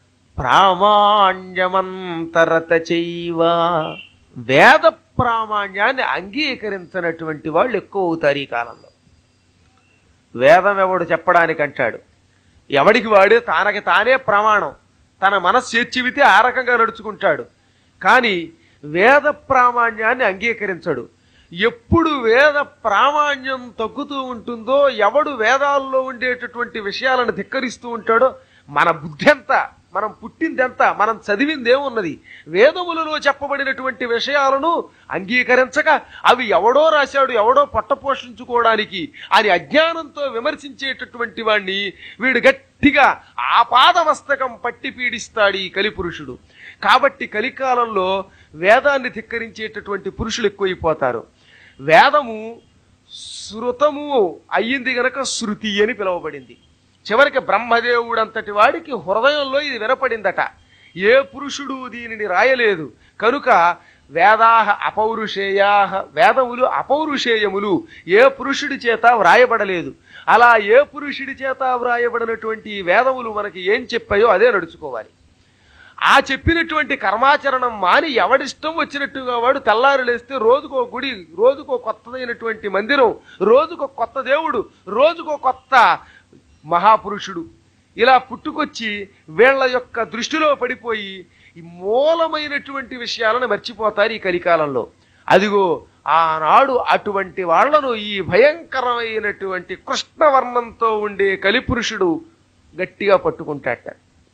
ప్రామాణ్యమంతరత చైవ వేద ప్రామాణ్యాన్ని అంగీకరించినటువంటి వాళ్ళు ఎక్కువ అవుతారు ఈ కాలంలో వేదం ఎవడు చెప్పడానికి అంటాడు ఎవడికి వాడే తానకి తానే ప్రమాణం తన మనస్సు చెచ్చివితే ఆ రకంగా నడుచుకుంటాడు కానీ వేద ప్రామాణ్యాన్ని అంగీకరించడు ఎప్పుడు వేద ప్రామాణ్యం తగ్గుతూ ఉంటుందో ఎవడు వేదాల్లో ఉండేటటువంటి విషయాలను ధిక్కరిస్తూ ఉంటాడో మన బుద్ధి ఎంత మనం పుట్టిందెంత మనం చదివిందేమున్నది వేదములలో చెప్పబడినటువంటి విషయాలను అంగీకరించక అవి ఎవడో రాశాడు ఎవడో పట్టపోషించుకోవడానికి అని అజ్ఞానంతో విమర్శించేటటువంటి వాణ్ణి వీడు గట్టిగా ఆపాదమస్తకం పట్టి పీడిస్తాడు ఈ కలిపురుషుడు కాబట్టి కలికాలంలో వేదాన్ని ధిక్కరించేటటువంటి పురుషులు ఎక్కువైపోతారు వేదము శృతము అయ్యింది గనక శృతి అని పిలువబడింది చివరికి బ్రహ్మదేవుడంతటి వాడికి హృదయంలో ఇది వినపడిందట ఏ పురుషుడు దీనిని రాయలేదు కనుక వేదాహ అపౌరుషేయాహ వేదములు అపౌరుషేయములు ఏ పురుషుడి చేత వ్రాయబడలేదు అలా ఏ పురుషుడి చేత వ్రాయబడినటువంటి ఈ వేదములు మనకి ఏం చెప్పాయో అదే నడుచుకోవాలి ఆ చెప్పినటువంటి కర్మాచరణం మాని ఎవడిష్టం వచ్చినట్టుగా వాడు తెల్లారు లేస్తే రోజుకో గుడి రోజుకో కొత్తదైనటువంటి మందిరం రోజుకో కొత్త దేవుడు రోజుకో కొత్త మహాపురుషుడు ఇలా పుట్టుకొచ్చి వీళ్ళ యొక్క దృష్టిలో పడిపోయి ఈ మూలమైనటువంటి విషయాలను మర్చిపోతారు ఈ కలికాలంలో అదిగో ఆనాడు అటువంటి వాళ్లను ఈ భయంకరమైనటువంటి కృష్ణవర్ణంతో ఉండే కలిపురుషుడు గట్టిగా పట్టుకుంటాట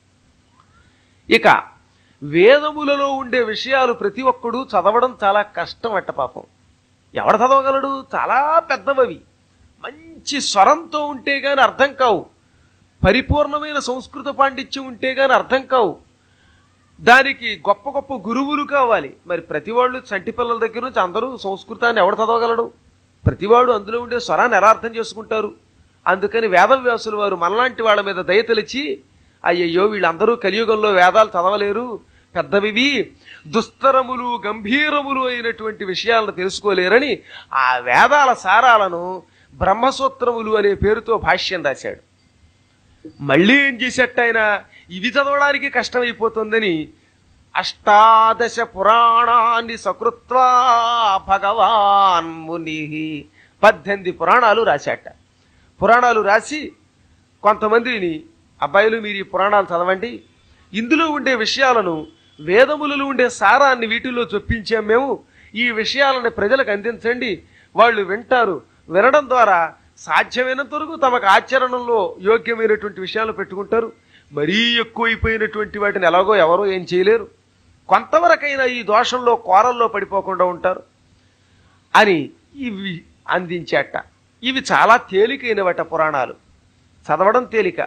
ఇక వేదములలో ఉండే విషయాలు ప్రతి ఒక్కడు చదవడం చాలా కష్టం అట్ట పాపం ఎవడు చదవగలడు చాలా పెద్దవవి మంచి స్వరంతో ఉంటే గాని అర్థం కావు పరిపూర్ణమైన సంస్కృత పాండిత్యం ఉంటే గాని అర్థం కావు దానికి గొప్ప గొప్ప గురువులు కావాలి మరి ప్రతి వాళ్ళు చంటి పిల్లల దగ్గర నుంచి అందరూ సంస్కృతాన్ని ఎవడు చదవగలడు ప్రతివాడు అందులో ఉండే స్వరాన్ని ఎలా అర్థం చేసుకుంటారు అందుకని వేదవ్యాసుల వారు మనలాంటి వాళ్ళ మీద దయ తెలిచి అయ్యయ్యో వీళ్ళందరూ కలియుగంలో వేదాలు చదవలేరు పెద్దవివి దుస్తరములు గంభీరములు అయినటువంటి విషయాలను తెలుసుకోలేరని ఆ వేదాల సారాలను బ్రహ్మసూత్రములు అనే పేరుతో భాష్యం రాశాడు మళ్ళీ ఏం చేసేట ఆయన ఇవి చదవడానికి కష్టమైపోతుందని అష్టాదశ పురాణాన్ని సకృత్వా భగవాన్ ముని పద్దెనిమిది పురాణాలు రాశాట పురాణాలు రాసి కొంతమందిని అబ్బాయిలు మీరు ఈ పురాణాలు చదవండి ఇందులో ఉండే విషయాలను వేదములలో ఉండే సారాన్ని వీటిల్లో చొప్పించాం మేము ఈ విషయాలను ప్రజలకు అందించండి వాళ్ళు వింటారు వినడం ద్వారా సాధ్యమైనంత వరకు తమకు ఆచరణలో యోగ్యమైనటువంటి విషయాలు పెట్టుకుంటారు మరీ ఎక్కువైపోయినటువంటి వాటిని ఎలాగో ఎవరో ఏం చేయలేరు కొంతవరకైనా ఈ దోషంలో కోరల్లో పడిపోకుండా ఉంటారు అని ఇవి అందించాట ఇవి చాలా తేలికైనవట పురాణాలు చదవడం తేలిక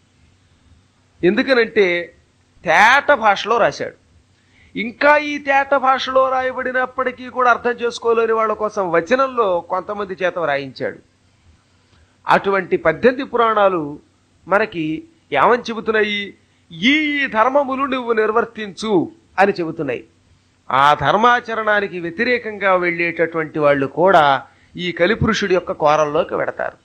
ఎందుకనంటే తేట భాషలో రాశాడు ఇంకా ఈ తేట భాషలో రాయబడినప్పటికీ కూడా అర్థం చేసుకోలేని వాళ్ళ కోసం వచనంలో కొంతమంది చేత రాయించాడు అటువంటి పద్దెనిమిది పురాణాలు మనకి ఏమని చెబుతున్నాయి ఈ ఈ ధర్మములు నువ్వు నిర్వర్తించు అని చెబుతున్నాయి ఆ ధర్మాచరణానికి వ్యతిరేకంగా వెళ్ళేటటువంటి వాళ్ళు కూడా ఈ కలిపురుషుడి యొక్క కోరల్లోకి వెడతారు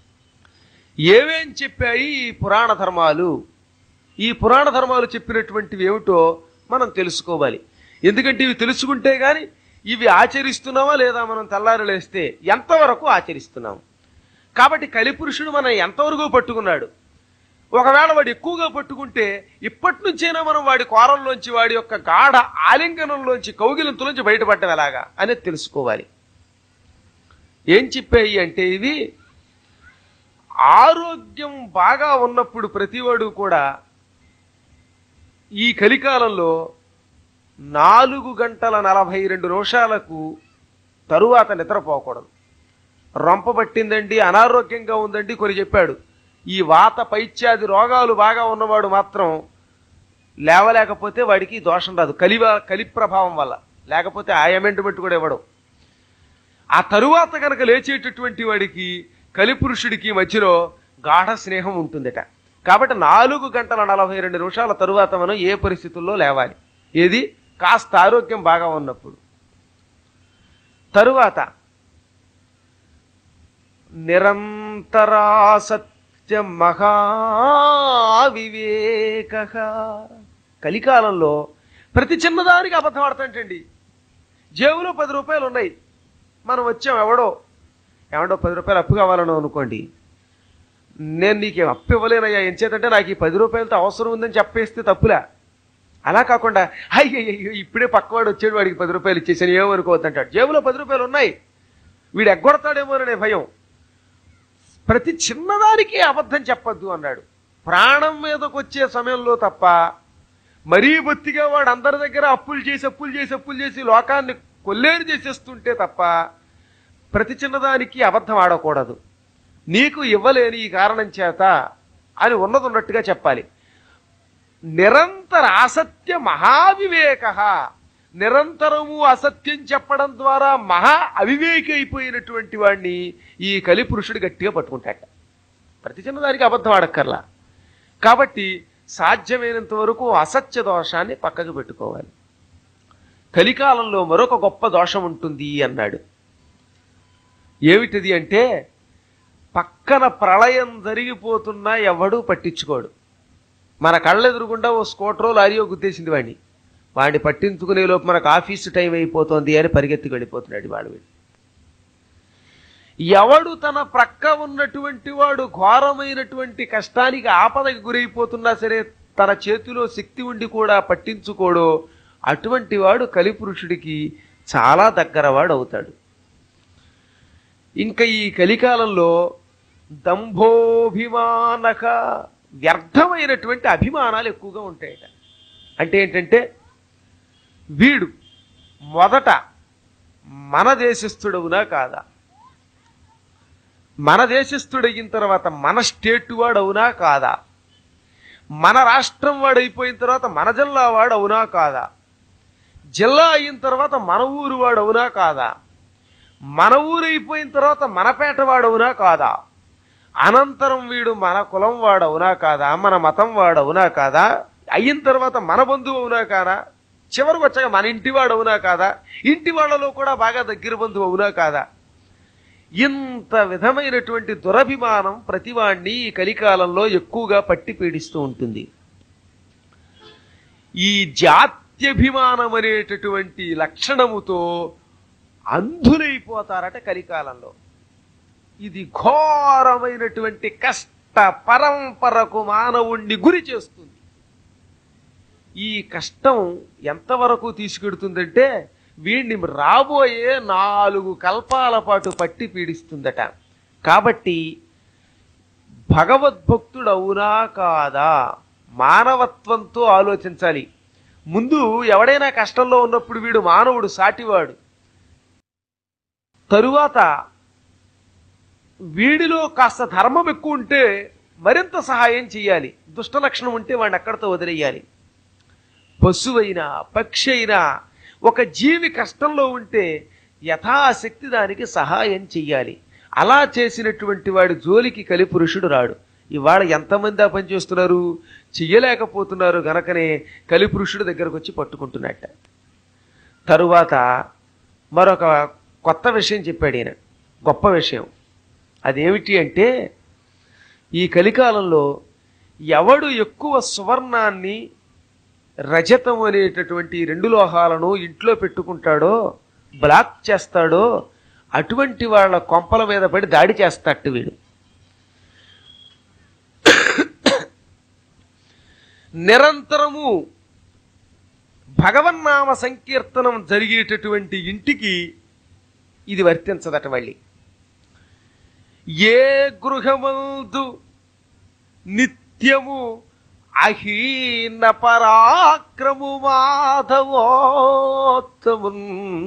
ఏమేం చెప్పాయి ఈ పురాణ ధర్మాలు ఈ పురాణ ధర్మాలు చెప్పినటువంటివి ఏమిటో మనం తెలుసుకోవాలి ఎందుకంటే ఇవి తెలుసుకుంటే గాని ఇవి ఆచరిస్తున్నామా లేదా మనం తెల్లారి లేస్తే ఎంతవరకు ఆచరిస్తున్నాం కాబట్టి కలిపురుషుడు మనం ఎంతవరకు పట్టుకున్నాడు ఒకవేళ వాడు ఎక్కువగా పట్టుకుంటే ఇప్పటి నుంచైనా మనం వాడి కోరంలోంచి వాడి యొక్క గాఢ ఆలింగనంలోంచి కౌగిలింతులోంచి బయటపడటం ఎలాగా అనేది తెలుసుకోవాలి ఏం చెప్పాయి అంటే ఇవి ఆరోగ్యం బాగా ఉన్నప్పుడు ప్రతివాడు కూడా ఈ కలికాలంలో నాలుగు గంటల నలభై రెండు నిమిషాలకు తరువాత నిద్రపోకూడదు రొంప పట్టిందండి అనారోగ్యంగా ఉందండి కొన్ని చెప్పాడు ఈ వాత పైత్యాది రోగాలు బాగా ఉన్నవాడు మాత్రం లేవలేకపోతే వాడికి దోషం రాదు కలి కలి ప్రభావం వల్ల లేకపోతే ఆ అమెండ్మెంట్ కూడా ఇవ్వడం ఆ తరువాత కనుక లేచేటటువంటి వాడికి కలిపురుషుడికి మధ్యలో గాఢ స్నేహం ఉంటుందట కాబట్టి నాలుగు గంటల నలభై రెండు నిమిషాల తరువాత మనం ఏ పరిస్థితుల్లో లేవాలి ఏది కాస్త ఆరోగ్యం బాగా ఉన్నప్పుడు తరువాత నిరంతరాసత్య మహావివేక కలికాలంలో ప్రతి చిన్నదానికి అబద్ధం ఆడతాంటండి జేబులో పది రూపాయలు ఉన్నాయి మనం వచ్చాం ఎవడో ఎవడో పది రూపాయలు అప్పు కావాలను అనుకోండి నేను నీకు ఏం అప్పు ఇవ్వలేనయ్యా ఎంచేతంటే నాకు ఈ పది రూపాయలతో అవసరం ఉందని చెప్పేస్తే తప్పులా అలా కాకుండా అయ్యయ్యో ఇప్పుడే పక్కవాడు వచ్చాడు వాడికి పది రూపాయలు ఇచ్చేసాను ఏమనుకోవద్దంటాడు జేబులో పది రూపాయలు ఉన్నాయి వీడు ఎగ్గొడతాడేమోననే భయం ప్రతి చిన్నదానికి అబద్ధం చెప్పొద్దు అన్నాడు ప్రాణం మీదకి వచ్చే సమయంలో తప్ప మరీ బొత్తిగా వాడు అందరి దగ్గర అప్పులు చేసి అప్పులు చేసి అప్పులు చేసి లోకాన్ని కొల్లేరు చేసేస్తుంటే తప్ప ప్రతి చిన్నదానికి అబద్ధం ఆడకూడదు నీకు ఇవ్వలేని ఈ కారణం చేత అని ఉన్నది ఉన్నట్టుగా చెప్పాలి నిరంతర అసత్య మహావివేక నిరంతరము అసత్యం చెప్పడం ద్వారా మహా అవివేకి అయిపోయినటువంటి వాడిని ఈ కలిపురుషుడు గట్టిగా పట్టుకుంటాట ప్రతి చిన్నదానికి అబద్ధం ఆడక్కర్లా కాబట్టి సాధ్యమైనంత వరకు అసత్య దోషాన్ని పక్కకు పెట్టుకోవాలి కలికాలంలో మరొక గొప్ప దోషం ఉంటుంది అన్నాడు ఏమిటిది అంటే పక్కన ప్రళయం జరిగిపోతున్నా ఎవడూ పట్టించుకోడు మన కళ్ళెదురుగుండా ఓ స్కూటరో లారీయో గుద్దేసింది వాడిని వాడిని పట్టించుకునే లోపు మనకు ఆఫీసు టైం అయిపోతుంది అని పరిగెత్తి వెళ్ళిపోతున్నాడు వాడు వీడు ఎవడు తన ప్రక్క ఉన్నటువంటి వాడు ఘోరమైనటువంటి కష్టానికి ఆపదకి గురైపోతున్నా సరే తన చేతిలో శక్తి ఉండి కూడా పట్టించుకోడో అటువంటి వాడు కలిపురుషుడికి చాలా దగ్గరవాడు అవుతాడు ఇంకా ఈ కలికాలంలో దంభోభిమానక వ్యర్థమైనటువంటి అభిమానాలు ఎక్కువగా ఉంటాయట అంటే ఏంటంటే వీడు మొదట మన దేశస్థుడవునా కాదా మన దేశస్థుడయిన తర్వాత మన స్టేట్ వాడు అవునా కాదా మన రాష్ట్రం వాడు అయిపోయిన తర్వాత మన జిల్లా వాడు అవునా కాదా జిల్లా అయిన తర్వాత మన ఊరు వాడు అవునా కాదా మన ఊరు అయిపోయిన తర్వాత మన పేట వాడు అవునా కాదా అనంతరం వీడు మన కులం వాడు అవునా కాదా మన మతం వాడు అవునా కాదా అయిన తర్వాత మన బంధువు అవునా కాదా చివరికి వచ్చాక మన ఇంటి వాడు అవునా కాదా ఇంటి వాళ్ళలో కూడా బాగా దగ్గర బంధువు అవునా కాదా ఇంత విధమైనటువంటి దురభిమానం ప్రతివాణ్ణి ఈ కలికాలంలో ఎక్కువగా పట్టి పీడిస్తూ ఉంటుంది ఈ జాత్యభిమానం అనేటటువంటి లక్షణముతో అంధులైపోతారట కలికాలంలో ఇది ఘోరమైనటువంటి కష్ట పరంపరకు మానవుణ్ణి గురి చేస్తుంది ఈ కష్టం ఎంతవరకు తీసుకెడుతుందంటే వీడిని రాబోయే నాలుగు కల్పాల పాటు పట్టి పీడిస్తుందట కాబట్టి భగవద్భక్తుడు అవునా కాదా మానవత్వంతో ఆలోచించాలి ముందు ఎవడైనా కష్టంలో ఉన్నప్పుడు వీడు మానవుడు సాటివాడు తరువాత వీడిలో కాస్త ధర్మం ఎక్కువ ఉంటే మరింత సహాయం చేయాలి దుష్ట లక్షణం ఉంటే వాడిని అక్కడితో వదిలేయాలి పశువైనా పక్షి అయినా ఒక జీవి కష్టంలో ఉంటే యథాశక్తి దానికి సహాయం చెయ్యాలి అలా చేసినటువంటి వాడి జోలికి కలిపురుషుడు రాడు ఇవాళ ఎంతమంది ఆ పని చేస్తున్నారు చెయ్యలేకపోతున్నారు గనకనే కలిపురుషుడు దగ్గరకు వచ్చి పట్టుకుంటున్నట్ట తరువాత మరొక కొత్త విషయం చెప్పాడు ఈయన గొప్ప విషయం అదేమిటి అంటే ఈ కలికాలంలో ఎవడు ఎక్కువ సువర్ణాన్ని రజతం అనేటటువంటి ఈ రెండు లోహాలను ఇంట్లో పెట్టుకుంటాడో బ్లాక్ చేస్తాడో అటువంటి వాళ్ళ కొంపల మీద పడి దాడి చేస్తాడు వీడు నిరంతరము భగవన్నామ సంకీర్తనం జరిగేటటువంటి ఇంటికి ఇది వర్తించదట మళ్ళీ ఏ గృహమందు నిత్యము అహీన పరాక్రము మాధవోత్తమున్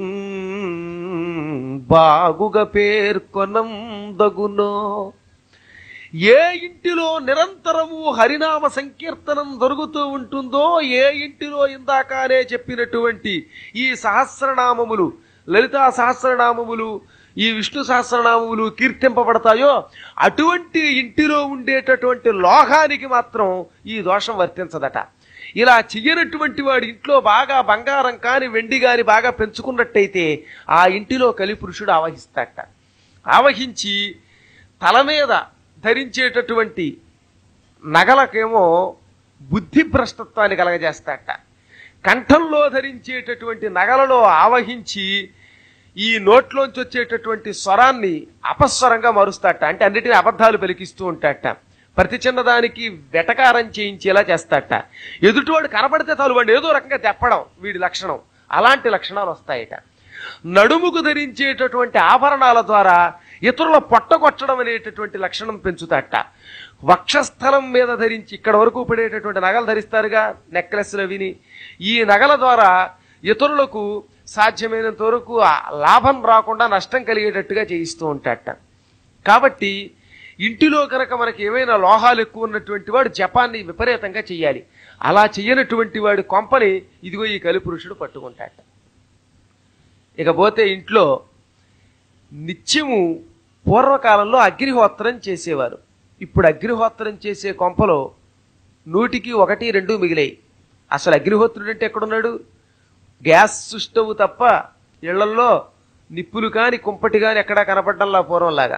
బాగుగా పేర్కొనందగునో ఏ ఇంటిలో నిరంతరము హరినామ సంకీర్తనం జరుగుతూ ఉంటుందో ఏ ఇంటిలో ఇందాకనే చెప్పినటువంటి ఈ సహస్రనామములు లలితా సహస్రనామములు ఈ విష్ణు సహస్రనామములు కీర్తింపబడతాయో అటువంటి ఇంటిలో ఉండేటటువంటి లోహానికి మాత్రం ఈ దోషం వర్తించదట ఇలా చెయ్యనటువంటి వాడి ఇంట్లో బాగా బంగారం కాని వెండి కాని బాగా పెంచుకున్నట్టయితే ఆ ఇంటిలో కలిపురుషుడు ఆవహిస్తాట ఆవహించి తల మీద ధరించేటటువంటి నగలకేమో బుద్ధి భ్రష్టత్వాన్ని కలగజేస్తాట కంఠంలో ధరించేటటువంటి నగలలో ఆవహించి ఈ నోట్లోంచి వచ్చేటటువంటి స్వరాన్ని అపస్వరంగా మారుస్తాట అంటే అన్నిటిని అబద్ధాలు పలికిస్తూ ఉంటాట ప్రతి చిన్నదానికి వెటకారం చేయించేలా చేస్తాట ఎదుటివాడు కనపడితే చాలు వాడిని ఏదో రకంగా తెప్పడం వీడి లక్షణం అలాంటి లక్షణాలు వస్తాయట నడుముకు ధరించేటటువంటి ఆభరణాల ద్వారా ఇతరుల పొట్టగొట్టడం అనేటటువంటి లక్షణం పెంచుతాట వక్షస్థలం మీద ధరించి ఇక్కడ వరకు పడేటటువంటి నగలు ధరిస్తారుగా నెక్లెస్లు విని ఈ నగల ద్వారా ఇతరులకు సాధ్యమైనంత వరకు ఆ లాభం రాకుండా నష్టం కలిగేటట్టుగా చేయిస్తూ ఉంటాట కాబట్టి ఇంటిలో కనుక మనకి ఏమైనా లోహాలు ఎక్కువ ఉన్నటువంటి వాడు జపాన్ని విపరీతంగా చెయ్యాలి అలా చెయ్యనటువంటి వాడి కొంపని ఇదిగో ఈ కలిపురుషుడు పట్టుకుంటాట ఇకపోతే ఇంట్లో నిత్యము పూర్వకాలంలో అగ్నిహోత్రం చేసేవారు ఇప్పుడు అగ్నిహోత్రం చేసే కొంపలో నూటికి ఒకటి రెండు మిగిలాయి అసలు అగ్నిహోత్రుడు అంటే ఎక్కడున్నాడు గ్యాస్ స్టవ్ తప్ప ఇళ్లల్లో నిప్పులు కాని కుంపటి కాని ఎక్కడా కనపడ్డంలా పూర్వంలాగా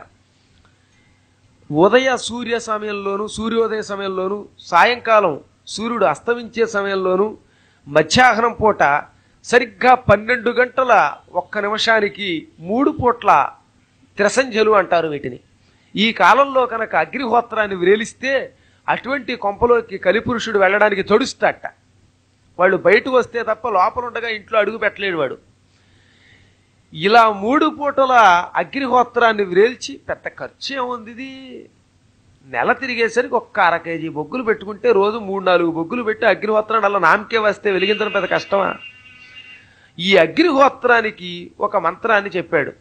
ఉదయ సూర్య సమయంలోను సూర్యోదయ సమయంలోను సాయంకాలం సూర్యుడు అస్తమించే సమయంలోను మధ్యాహ్నం పూట సరిగ్గా పన్నెండు గంటల ఒక్క నిమిషానికి మూడు పూట్ల త్రిసంధ్యలు అంటారు వీటిని ఈ కాలంలో కనుక అగ్నిహోత్రాన్ని వ్రేలిస్తే అటువంటి కొంపలోకి కలిపురుషుడు వెళ్ళడానికి తొడుస్తాట వాళ్ళు బయటకు వస్తే తప్ప లోపల ఉండగా ఇంట్లో అడుగు పెట్టలేడు వాడు ఇలా మూడు పూటల అగ్నిహోత్రాన్ని వ్రేల్చి పెద్ద ఖర్చు ఏముంది ఇది నెల తిరిగేసరికి ఒక్క అర కేజీ బొగ్గులు పెట్టుకుంటే రోజు మూడు నాలుగు బొగ్గులు పెట్టి అగ్నిహోత్రాన్ని అలా నామకే వస్తే వెలిగించడం పెద్ద కష్టమా ఈ అగ్నిహోత్రానికి ఒక మంత్రాన్ని చెప్పాడు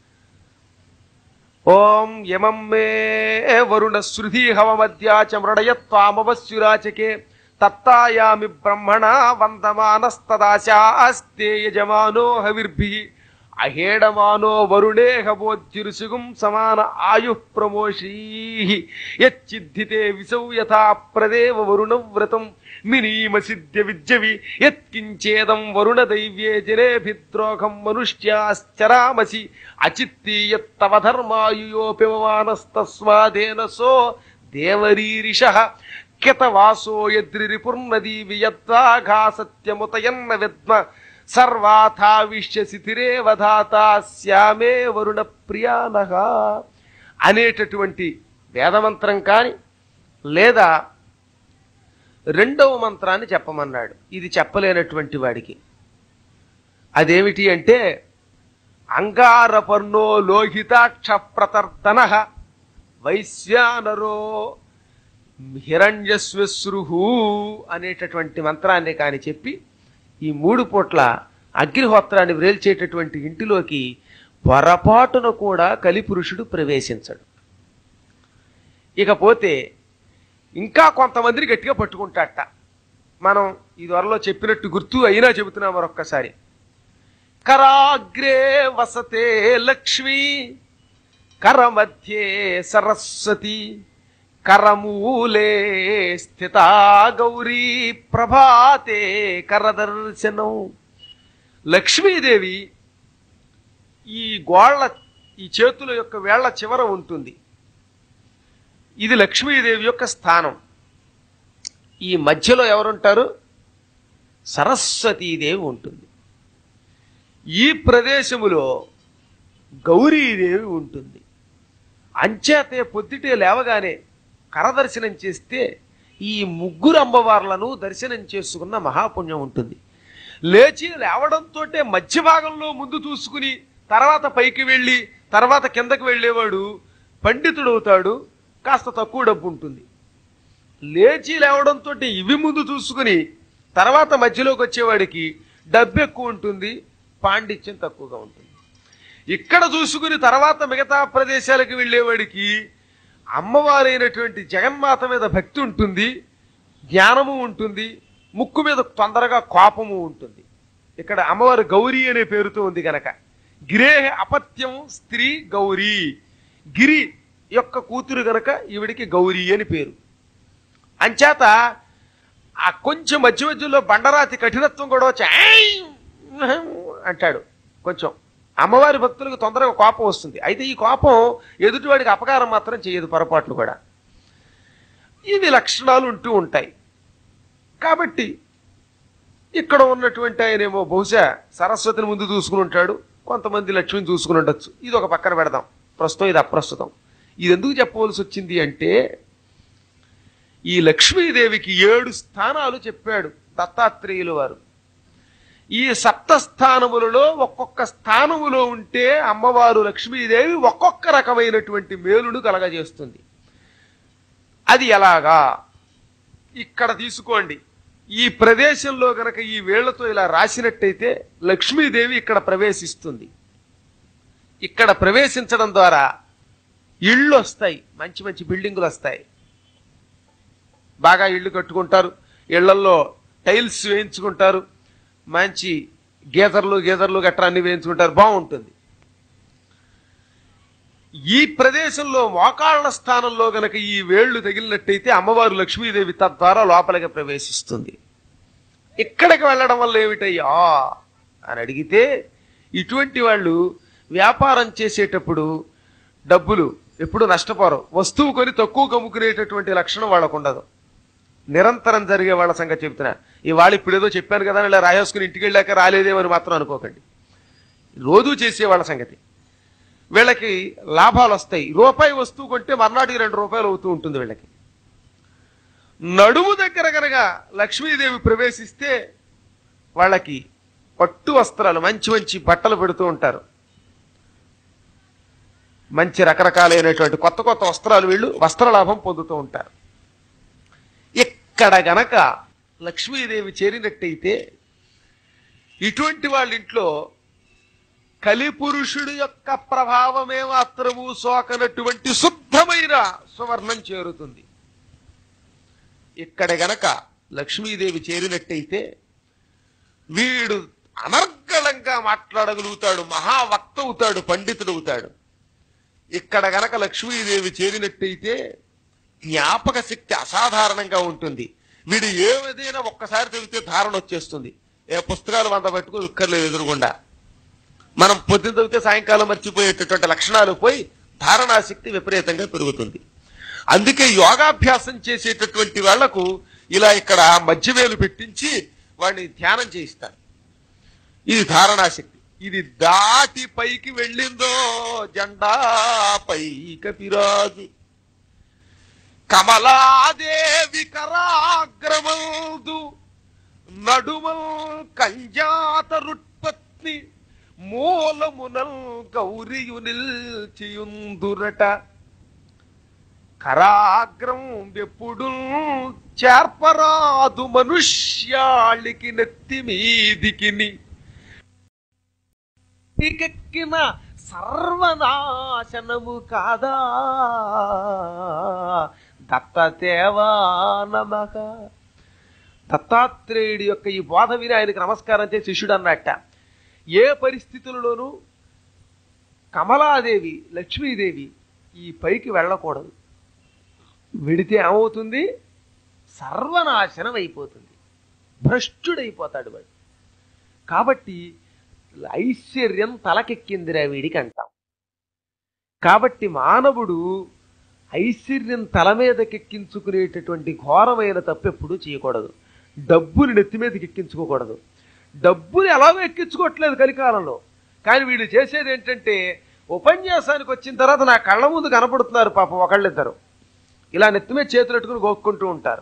ఓం యమం మే వరుణ శృధి హవమధ్యాచ మృడయత్వామవస్యురాచకే తత్తాయామి బ్రహ్మణ వందమానస్తదాశాస్తే యజమానో హవిర్భి అహేడమానో వరుణే హవోజ్జిరుసుగుం సమాన ఆయు ప్రమోషీ యచ్చిద్ధితే విసౌ యథా ప్రదేవ వరుణ వ్రతం మినీమ సిద్ధ్య విద్యవి యత్కించేదం వరుణ దైవ్యే జనేభిద్రోహం మనుష్యాశ్చరామసి అచిత్తి యత్తవ ధర్మాయుయోపిమానస్తస్వాదేన సో దేవరీరిష కితవాసో యద్రిపుర్నదీవి యద్వాఘా సత్యముతయన్న విద్మ సర్వాథావిష్యసితిరేవ ధాతా శ్యామే వరుణ ప్రియానహ అనేటటువంటి వేదమంత్రం కాని లేదా రెండవ మంత్రాన్ని చెప్పమన్నాడు ఇది చెప్పలేనటువంటి వాడికి అదేమిటి అంటే అంగారపర్ణో లోహితాక్ష ప్రతర్దన వైశ్యానరో హిరణ్యశ్వశ్రుహు అనేటటువంటి మంత్రాన్ని కాని చెప్పి ఈ మూడు పూట్ల అగ్నిహోత్రాన్ని వ్రేల్చేటటువంటి ఇంటిలోకి పొరపాటున కూడా కలిపురుషుడు ప్రవేశించడు ఇకపోతే ఇంకా కొంతమందిని గట్టిగా పట్టుకుంటాట మనం ఈ త్వరలో చెప్పినట్టు గుర్తు అయినా చెబుతున్నాం మరొక్కసారి కరాగ్రే వసతే లక్ష్మి కరమధ్యే సరస్వతి కరమూలే స్థిత గౌరీ ప్రభాతే కరదర్శనం లక్ష్మీదేవి ఈ గోళ్ల ఈ చేతుల యొక్క వేళ్ల చివర ఉంటుంది ఇది లక్ష్మీదేవి యొక్క స్థానం ఈ మధ్యలో ఎవరుంటారు సరస్వతీదేవి ఉంటుంది ఈ ప్రదేశములో గౌరీదేవి ఉంటుంది అంచేతే పొద్దుటే లేవగానే కరదర్శనం చేస్తే ఈ ముగ్గురు అమ్మవార్లను దర్శనం చేసుకున్న మహాపుణ్యం ఉంటుంది లేచి లేవడంతో మధ్య భాగంలో ముందు చూసుకుని తర్వాత పైకి వెళ్ళి తర్వాత కిందకి వెళ్ళేవాడు పండితుడు అవుతాడు కాస్త తక్కువ డబ్బు ఉంటుంది లేచి లేవడంతో ఇవి ముందు చూసుకుని తర్వాత మధ్యలోకి వచ్చేవాడికి డబ్బు ఎక్కువ ఉంటుంది పాండిత్యం తక్కువగా ఉంటుంది ఇక్కడ చూసుకుని తర్వాత మిగతా ప్రదేశాలకు వెళ్ళేవాడికి అమ్మవారైనటువంటి జగన్మాత మీద భక్తి ఉంటుంది జ్ఞానము ఉంటుంది ముక్కు మీద తొందరగా కోపము ఉంటుంది ఇక్కడ అమ్మవారు గౌరీ అనే పేరుతో ఉంది గనక గిరేహ అపత్యం స్త్రీ గౌరీ గిరి యొక్క కూతురు గనక ఈవిడికి గౌరీ అని పేరు అంచేత ఆ కొంచెం మధ్య మధ్యలో బండరాతి కఠినత్వం కూడా వచ్చి "ఐ" అంటాడు కొంచెం అమ్మవారి భక్తులకు తొందరగా కోపం వస్తుంది అయితే ఈ కోపం ఎదుటివాడికి అపకారం మాత్రం చేయదు పొరపాట్లు కూడా ఇవి లక్షణాలు ఉంటూ ఉంటాయి కాబట్టి ఇక్కడ ఉన్నటువంటి ఆయనేమో బహుశా సరస్వతిని ముందు చూసుకుని ఉంటాడు కొంతమంది లక్ష్మిని చూసుకుని ఉండొచ్చు ఇది ఒక పక్కన పెడదాం ప్రస్తుతం ఇది అప్రస్తుతం ఇది ఎందుకు చెప్పవలసి వచ్చింది అంటే ఈ లక్ష్మీదేవికి ఏడు స్థానాలు చెప్పాడు దత్తాత్రేయులు వారు ఈ సప్త స్థానములలో ఒక్కొక్క స్థానములో ఉంటే అమ్మవారు లక్ష్మీదేవి ఒక్కొక్క రకమైనటువంటి మేలును కలగజేస్తుంది అది ఎలాగా ఇక్కడ తీసుకోండి ఈ ప్రదేశంలో గనక ఈ వేళ్లతో ఇలా రాసినట్టయితే లక్ష్మీదేవి ఇక్కడ ప్రవేశిస్తుంది ఇక్కడ ప్రవేశించడం ద్వారా ఇళ్ళు వస్తాయి మంచి మంచి బిల్డింగులు వస్తాయి బాగా ఇళ్ళు కట్టుకుంటారు ఇళ్లలో టైల్స్ వేయించుకుంటారు మంచి గీజర్లు గీజర్లు గట్రా అన్ని వేయించుకుంటారు బాగుంటుంది ఈ ప్రదేశంలో మోకాళ్ల స్థానంలో గనక ఈ వేళ్లు తగిలినట్టయితే అమ్మవారు లక్ష్మీదేవి తద్వారా లోపలికి ప్రవేశిస్తుంది ఇక్కడికి వెళ్ళడం వల్ల ఏమిటయ్యా అని అడిగితే ఇటువంటి వాళ్ళు వ్యాపారం చేసేటప్పుడు డబ్బులు ఎప్పుడు నష్టపోరు వస్తువు కొని తక్కువ కమ్ముకునేటటువంటి లక్షణం వాళ్ళకు ఉండదు నిరంతరం జరిగే వాళ్ళ సంగతి చెప్తున్నా ఇవాళ ఇప్పుడు ఏదో చెప్పాను కదా అని ఇలా రాయేసుకుని ఇంటికి వెళ్ళాక రాలేదేమని మాత్రం అనుకోకండి రోజు చేసే వాళ్ళ సంగతి వీళ్ళకి లాభాలు వస్తాయి రూపాయి వస్తువు కొంటే మర్నాటికి రెండు రూపాయలు అవుతూ ఉంటుంది వీళ్ళకి నడుము దగ్గర కనుక లక్ష్మీదేవి ప్రవేశిస్తే వాళ్ళకి పట్టు వస్త్రాలు మంచి మంచి బట్టలు పెడుతూ ఉంటారు మంచి రకరకాలైనటువంటి కొత్త కొత్త వస్త్రాలు వీళ్ళు వస్త్రలాభం పొందుతూ ఉంటారు ఇక్కడ గనక లక్ష్మీదేవి చేరినట్టయితే ఇటువంటి వాళ్ళ ఇంట్లో కలిపురుషుడు యొక్క ప్రభావమే మాత్రము సోకనటువంటి శుద్ధమైన సువర్ణం చేరుతుంది ఇక్కడ గనక లక్ష్మీదేవి చేరినట్టయితే వీడు అనర్గళంగా మాట్లాడగలుగుతాడు మహావక్త అవుతాడు పండితుడు అవుతాడు ఇక్కడ గనక లక్ష్మీదేవి చేరినట్టయితే జ్ఞాపక శక్తి అసాధారణంగా ఉంటుంది వీడు ఏదైనా ఒక్కసారి చదివితే ధారణ వచ్చేస్తుంది ఏ పుస్తకాలు వంద పట్టుకుని ఉక్కర్లేదు ఎదురుగుండా మనం పొద్దున చదివితే సాయంకాలం మర్చిపోయేటటువంటి లక్షణాలు పోయి ధారణాశక్తి విపరీతంగా పెరుగుతుంది అందుకే యోగాభ్యాసం చేసేటటువంటి వాళ్లకు ఇలా ఇక్కడ మధ్యవేలు పెట్టించి వాడిని ధ్యానం చేయిస్తారు ఇది ధారణాశక్తి ఇది దాటి పైకి వెళ్ళిందో జెండా పైక పిరాజు కమలాదేవి కరాగ్రమందు నడుమల్ కంజాతరుత్పత్తి మూలమునల్ గౌరియు నిల్చియుందురట కరాగ్రం ఎప్పుడు చేర్పరాదు మనుష్యాళికి నెత్తి మీదికిని పీకెక్కిన సర్వనాశనము కాదా దత్తదేవా నమః దత్తాత్రేయుడి యొక్క ఈ బోధ విని ఆయనకి నమస్కారం చేసి శిష్యుడు అన్నట్ట ఏ పరిస్థితులలోనూ కమలాదేవి లక్ష్మీదేవి ఈ పైకి వెళ్ళకూడదు విడితే ఏమవుతుంది సర్వనాశనం అయిపోతుంది భ్రష్టుడైపోతాడు వాడు కాబట్టి ఐశ్వర్యం తలకెక్కిందిరా వీడికి అంటాం కాబట్టి మానవుడు ఐశ్వర్యం తల మీదకి ఎక్కించుకునేటటువంటి ఘోరమైన తప్పు ఎప్పుడూ చేయకూడదు డబ్బుని నెత్తి మీదకి ఎక్కించుకోకూడదు డబ్బుని ఎలాగో ఎక్కించుకోవట్లేదు కలికాలంలో కానీ వీళ్ళు చేసేది ఏంటంటే ఉపన్యాసానికి వచ్చిన తర్వాత నా కళ్ళ ముందు కనపడుతున్నారు పాపం ఒకళ్ళిద్దరు ఇలా నెత్తి మీద చేతులు పెట్టుకుని గోక్కుంటూ ఉంటారు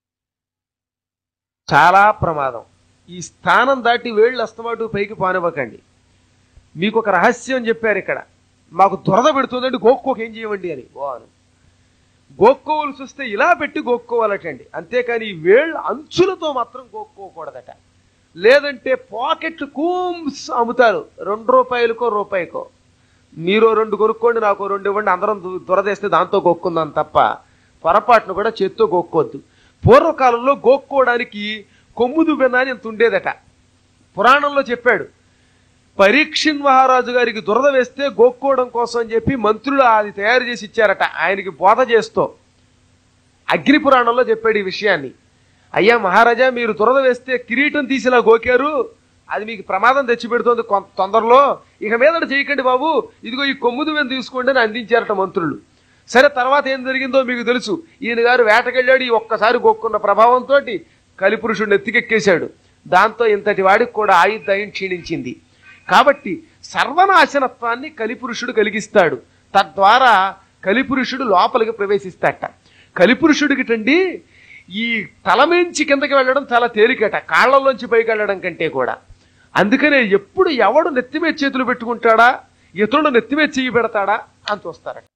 చాలా ప్రమాదం ఈ స్థానం దాటి వేళ్ళు అస్తమాటు పైకి పానివ్వకండి మీకు ఒక రహస్యం చెప్పారు ఇక్కడ మాకు దురద పెడుతుందండి గోక్కోకి ఏం చేయమండి అని ఓ అను గోక్కోవలసి వస్తే ఇలా పెట్టి గోక్కోవాలటండి అంతేకాని ఈ వేళ్ళ అంచులతో మాత్రం గోక్కోకూడదట లేదంటే పాకెట్ కూమ్స్ అమ్ముతారు రెండు రూపాయలకో రూపాయికో మీరు రెండు కొనుక్కోండి నాకు రెండు ఇవ్వండి అందరం దు- దురదేస్తే దాంతో గోక్కుందాం తప్ప పొరపాటును కూడా చేత్తో గోక్కోవద్దు పూర్వకాలంలో గోక్కోవడానికి కొమ్ము దువ్వెన అని ఇంత ఉండేదట పురాణంలో చెప్పాడు పరీక్షిన్ మహారాజు గారికి దురద వేస్తే గోక్కోవడం కోసం అని చెప్పి మంత్రులు అది తయారు చేసి ఇచ్చారట ఆయనకి బోధ చేస్తూ అగ్ని పురాణంలో చెప్పాడు ఈ విషయాన్ని అయ్యా మహారాజా మీరు దురద వేస్తే కిరీటం తీసిలా గోకారు అది మీకు ప్రమాదం తెచ్చిపెడుతోంది కొంత తొందరలో ఇక మీదట చేయకండి బాబు ఇదిగో ఈ కొమ్ముదు మీద తీసుకోండి అని అందించారట మంత్రులు సరే తర్వాత ఏం జరిగిందో మీకు తెలుసు ఈయన గారు వేటకెళ్ళాడు ఈ ఒక్కసారి గోక్కున్న ప్రభావంతో కలిపురుషుడిని ఎత్తికెక్కేశాడు దాంతో ఇంతటి వాడికి కూడా ఆయుర్దాయం క్షీణించింది కాబట్టి సర్వనాశనత్వాన్ని కలిపురుషుడు కలిగిస్తాడు తద్వారా కలిపురుషుడు లోపలికి ప్రవేశిస్తాట కలిపురుషుడికి టండి ఈ తలమించి కిందకి వెళ్ళడం చాలా తేలికట కాళ్ళలోంచి పైకి వెళ్ళడం కంటే కూడా అందుకనే ఎప్పుడు ఎవడు నెత్తిమే చేతులు పెట్టుకుంటాడా ఇతరుడు నెత్తిమే చెయ్యి పెడతాడా అని చూస్తారట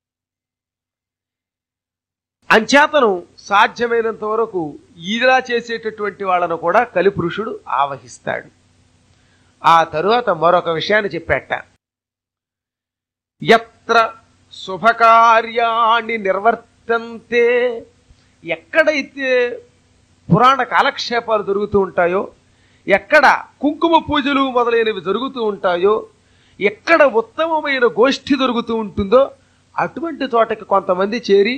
అంచేతను సాధ్యమైనంత వరకు ఇలా చేసేటటువంటి వాళ్ళను కూడా కలిపురుషుడు ఆవహిస్తాడు ఆ తరువాత మరొక విషయాన్ని చెప్పాట ఎత్ర శుభకార్యాణి నిర్వర్తంతే ఎక్కడైతే పురాణ కాలక్షేపాలు జరుగుతూ ఉంటాయో ఎక్కడ కుంకుమ పూజలు మొదలైనవి జరుగుతూ ఉంటాయో ఎక్కడ ఉత్తమమైన గోష్ఠి జరుగుతూ ఉంటుందో అటువంటి చోటకి కొంతమంది చేరి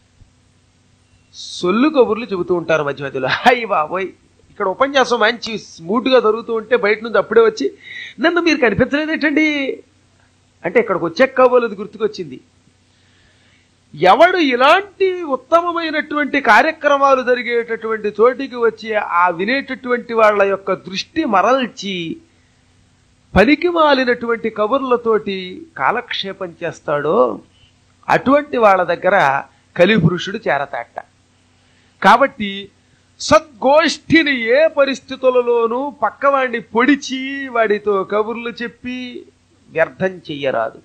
సొల్లు కబుర్లు చెబుతూ ఉంటారు మధ్య మధ్యలో అయ్యి బాబోయ్ ఇక్కడ ఉపన్యాసం మంచి స్మూత్గా జరుగుతూ ఉంటే బయట నుంచి అప్పుడే వచ్చి నన్ను మీరు కనిపించలేదేటండి అంటే ఇక్కడికి వచ్చే కాబోలేదు గుర్తుకొచ్చింది ఎవడు ఇలాంటి ఉత్తమమైనటువంటి కార్యక్రమాలు జరిగేటటువంటి చోటికి వచ్చి ఆ వినేటటువంటి వాళ్ళ యొక్క దృష్టి మరల్చి పనికి మాలినటువంటి కబుర్లతోటి కాలక్షేపం చేస్తాడో అటువంటి వాళ్ళ దగ్గర కలిపురుషుడు చేరతాట కాబట్టి సద్గోష్ఠిని ఏ పరిస్థితులలోనూ పక్కవాడిని పొడిచి వాడితో కబుర్లు చెప్పి వ్యర్థం చెయ్యరాదు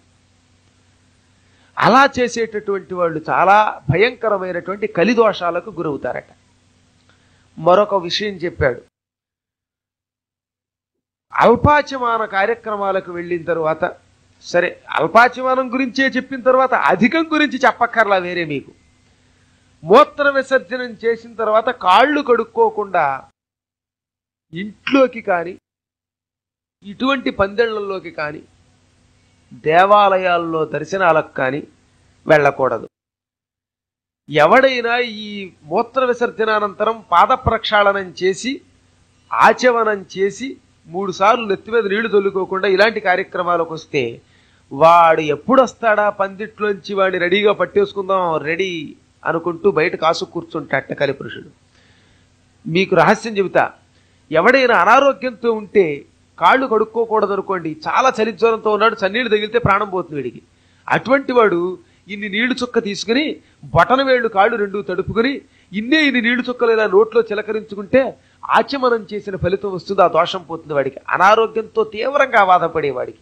అలా చేసేటటువంటి వాళ్ళు చాలా భయంకరమైనటువంటి కలిదోషాలకు గురవుతారట మరొక విషయం చెప్పాడు అల్పాచమాన కార్యక్రమాలకు వెళ్ళిన తర్వాత సరే అల్పాచమానం గురించే చెప్పిన తర్వాత అధికం గురించి చెప్పక్కర్లా వేరే మీకు మూత్ర విసర్జనం చేసిన తర్వాత కాళ్ళు కడుక్కోకుండా ఇంట్లోకి కానీ ఇటువంటి పందెళ్లలోకి కానీ దేవాలయాల్లో దర్శనాలకు కానీ వెళ్ళకూడదు ఎవడైనా ఈ మూత్ర విసర్జనానంతరం పాద ప్రక్షాళనం చేసి ఆచమనం చేసి మూడు సార్లు నెత్తి మీద నీళ్లు తొల్లుకోకుండా ఇలాంటి కార్యక్రమాలకు వస్తే వాడు ఎప్పుడు వస్తాడా పందిట్లోంచి వాడిని రెడీగా పట్టేసుకుందాం రెడీ అనుకుంటూ బయట కాసు కూర్చుంటాట కలిపురుషుడు మీకు రహస్యం చెబుతా ఎవడైనా అనారోగ్యంతో ఉంటే కాళ్ళు కడుక్కోకూడదు అనుకోండి చాలా చలి జ్వరంతో ఉన్నాడు చన్నీళ్ళు తగిలితే ప్రాణం పోతుంది వీడికి అటువంటి వాడు ఇన్ని నీళ్లు చుక్క తీసుకుని బొటన వేళ్ళు కాళ్ళు రెండు తడుపుకుని ఇన్నే ఇన్ని నీళ్లు చుక్కలు ఇలా నోట్లో చిలకరించుకుంటే ఆచమనం చేసిన ఫలితం వస్తుంది ఆ దోషం పోతుంది వాడికి అనారోగ్యంతో తీవ్రంగా బాధపడే వాడికి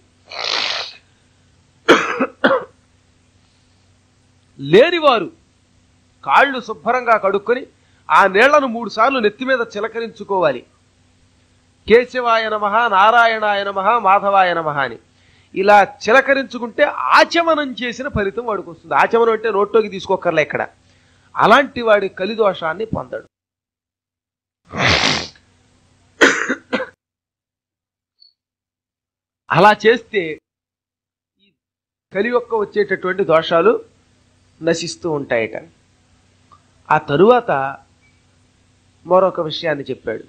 లేనివారు కాళ్ళు శుభ్రంగా కడుక్కొని ఆ నీళ్లను మూడు సార్లు నెత్తి మీద చిలకరించుకోవాలి కేశవాయ నమ నారాయణాయ నమ మాధవాయ నమ అని ఇలా చిలకరించుకుంటే ఆచమనం చేసిన ఫలితం వాడికి వస్తుంది ఆచమనం అంటే నోట్లోకి తీసుకోకర్లే ఇక్కడ అలాంటి వాడి కలిదోషాన్ని పొందడు అలా చేస్తే ఈ కలి యొక్క వచ్చేటటువంటి దోషాలు నశిస్తూ ఉంటాయట ఆ తరువాత మరొక విషయాన్ని చెప్పాడు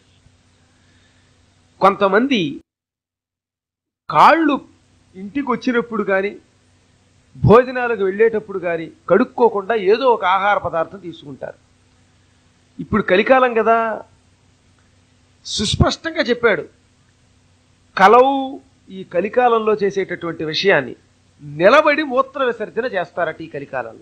కొంతమంది కాళ్ళు ఇంటికి వచ్చినప్పుడు కానీ భోజనాలకు వెళ్ళేటప్పుడు కానీ కడుక్కోకుండా ఏదో ఒక ఆహార పదార్థం తీసుకుంటారు ఇప్పుడు కలికాలం కదా సుస్పష్టంగా చెప్పాడు కలవు ఈ కలికాలంలో చేసేటటువంటి విషయాన్ని నిలబడి మూత్ర విసర్జన చేస్తారట ఈ కలికాలంలో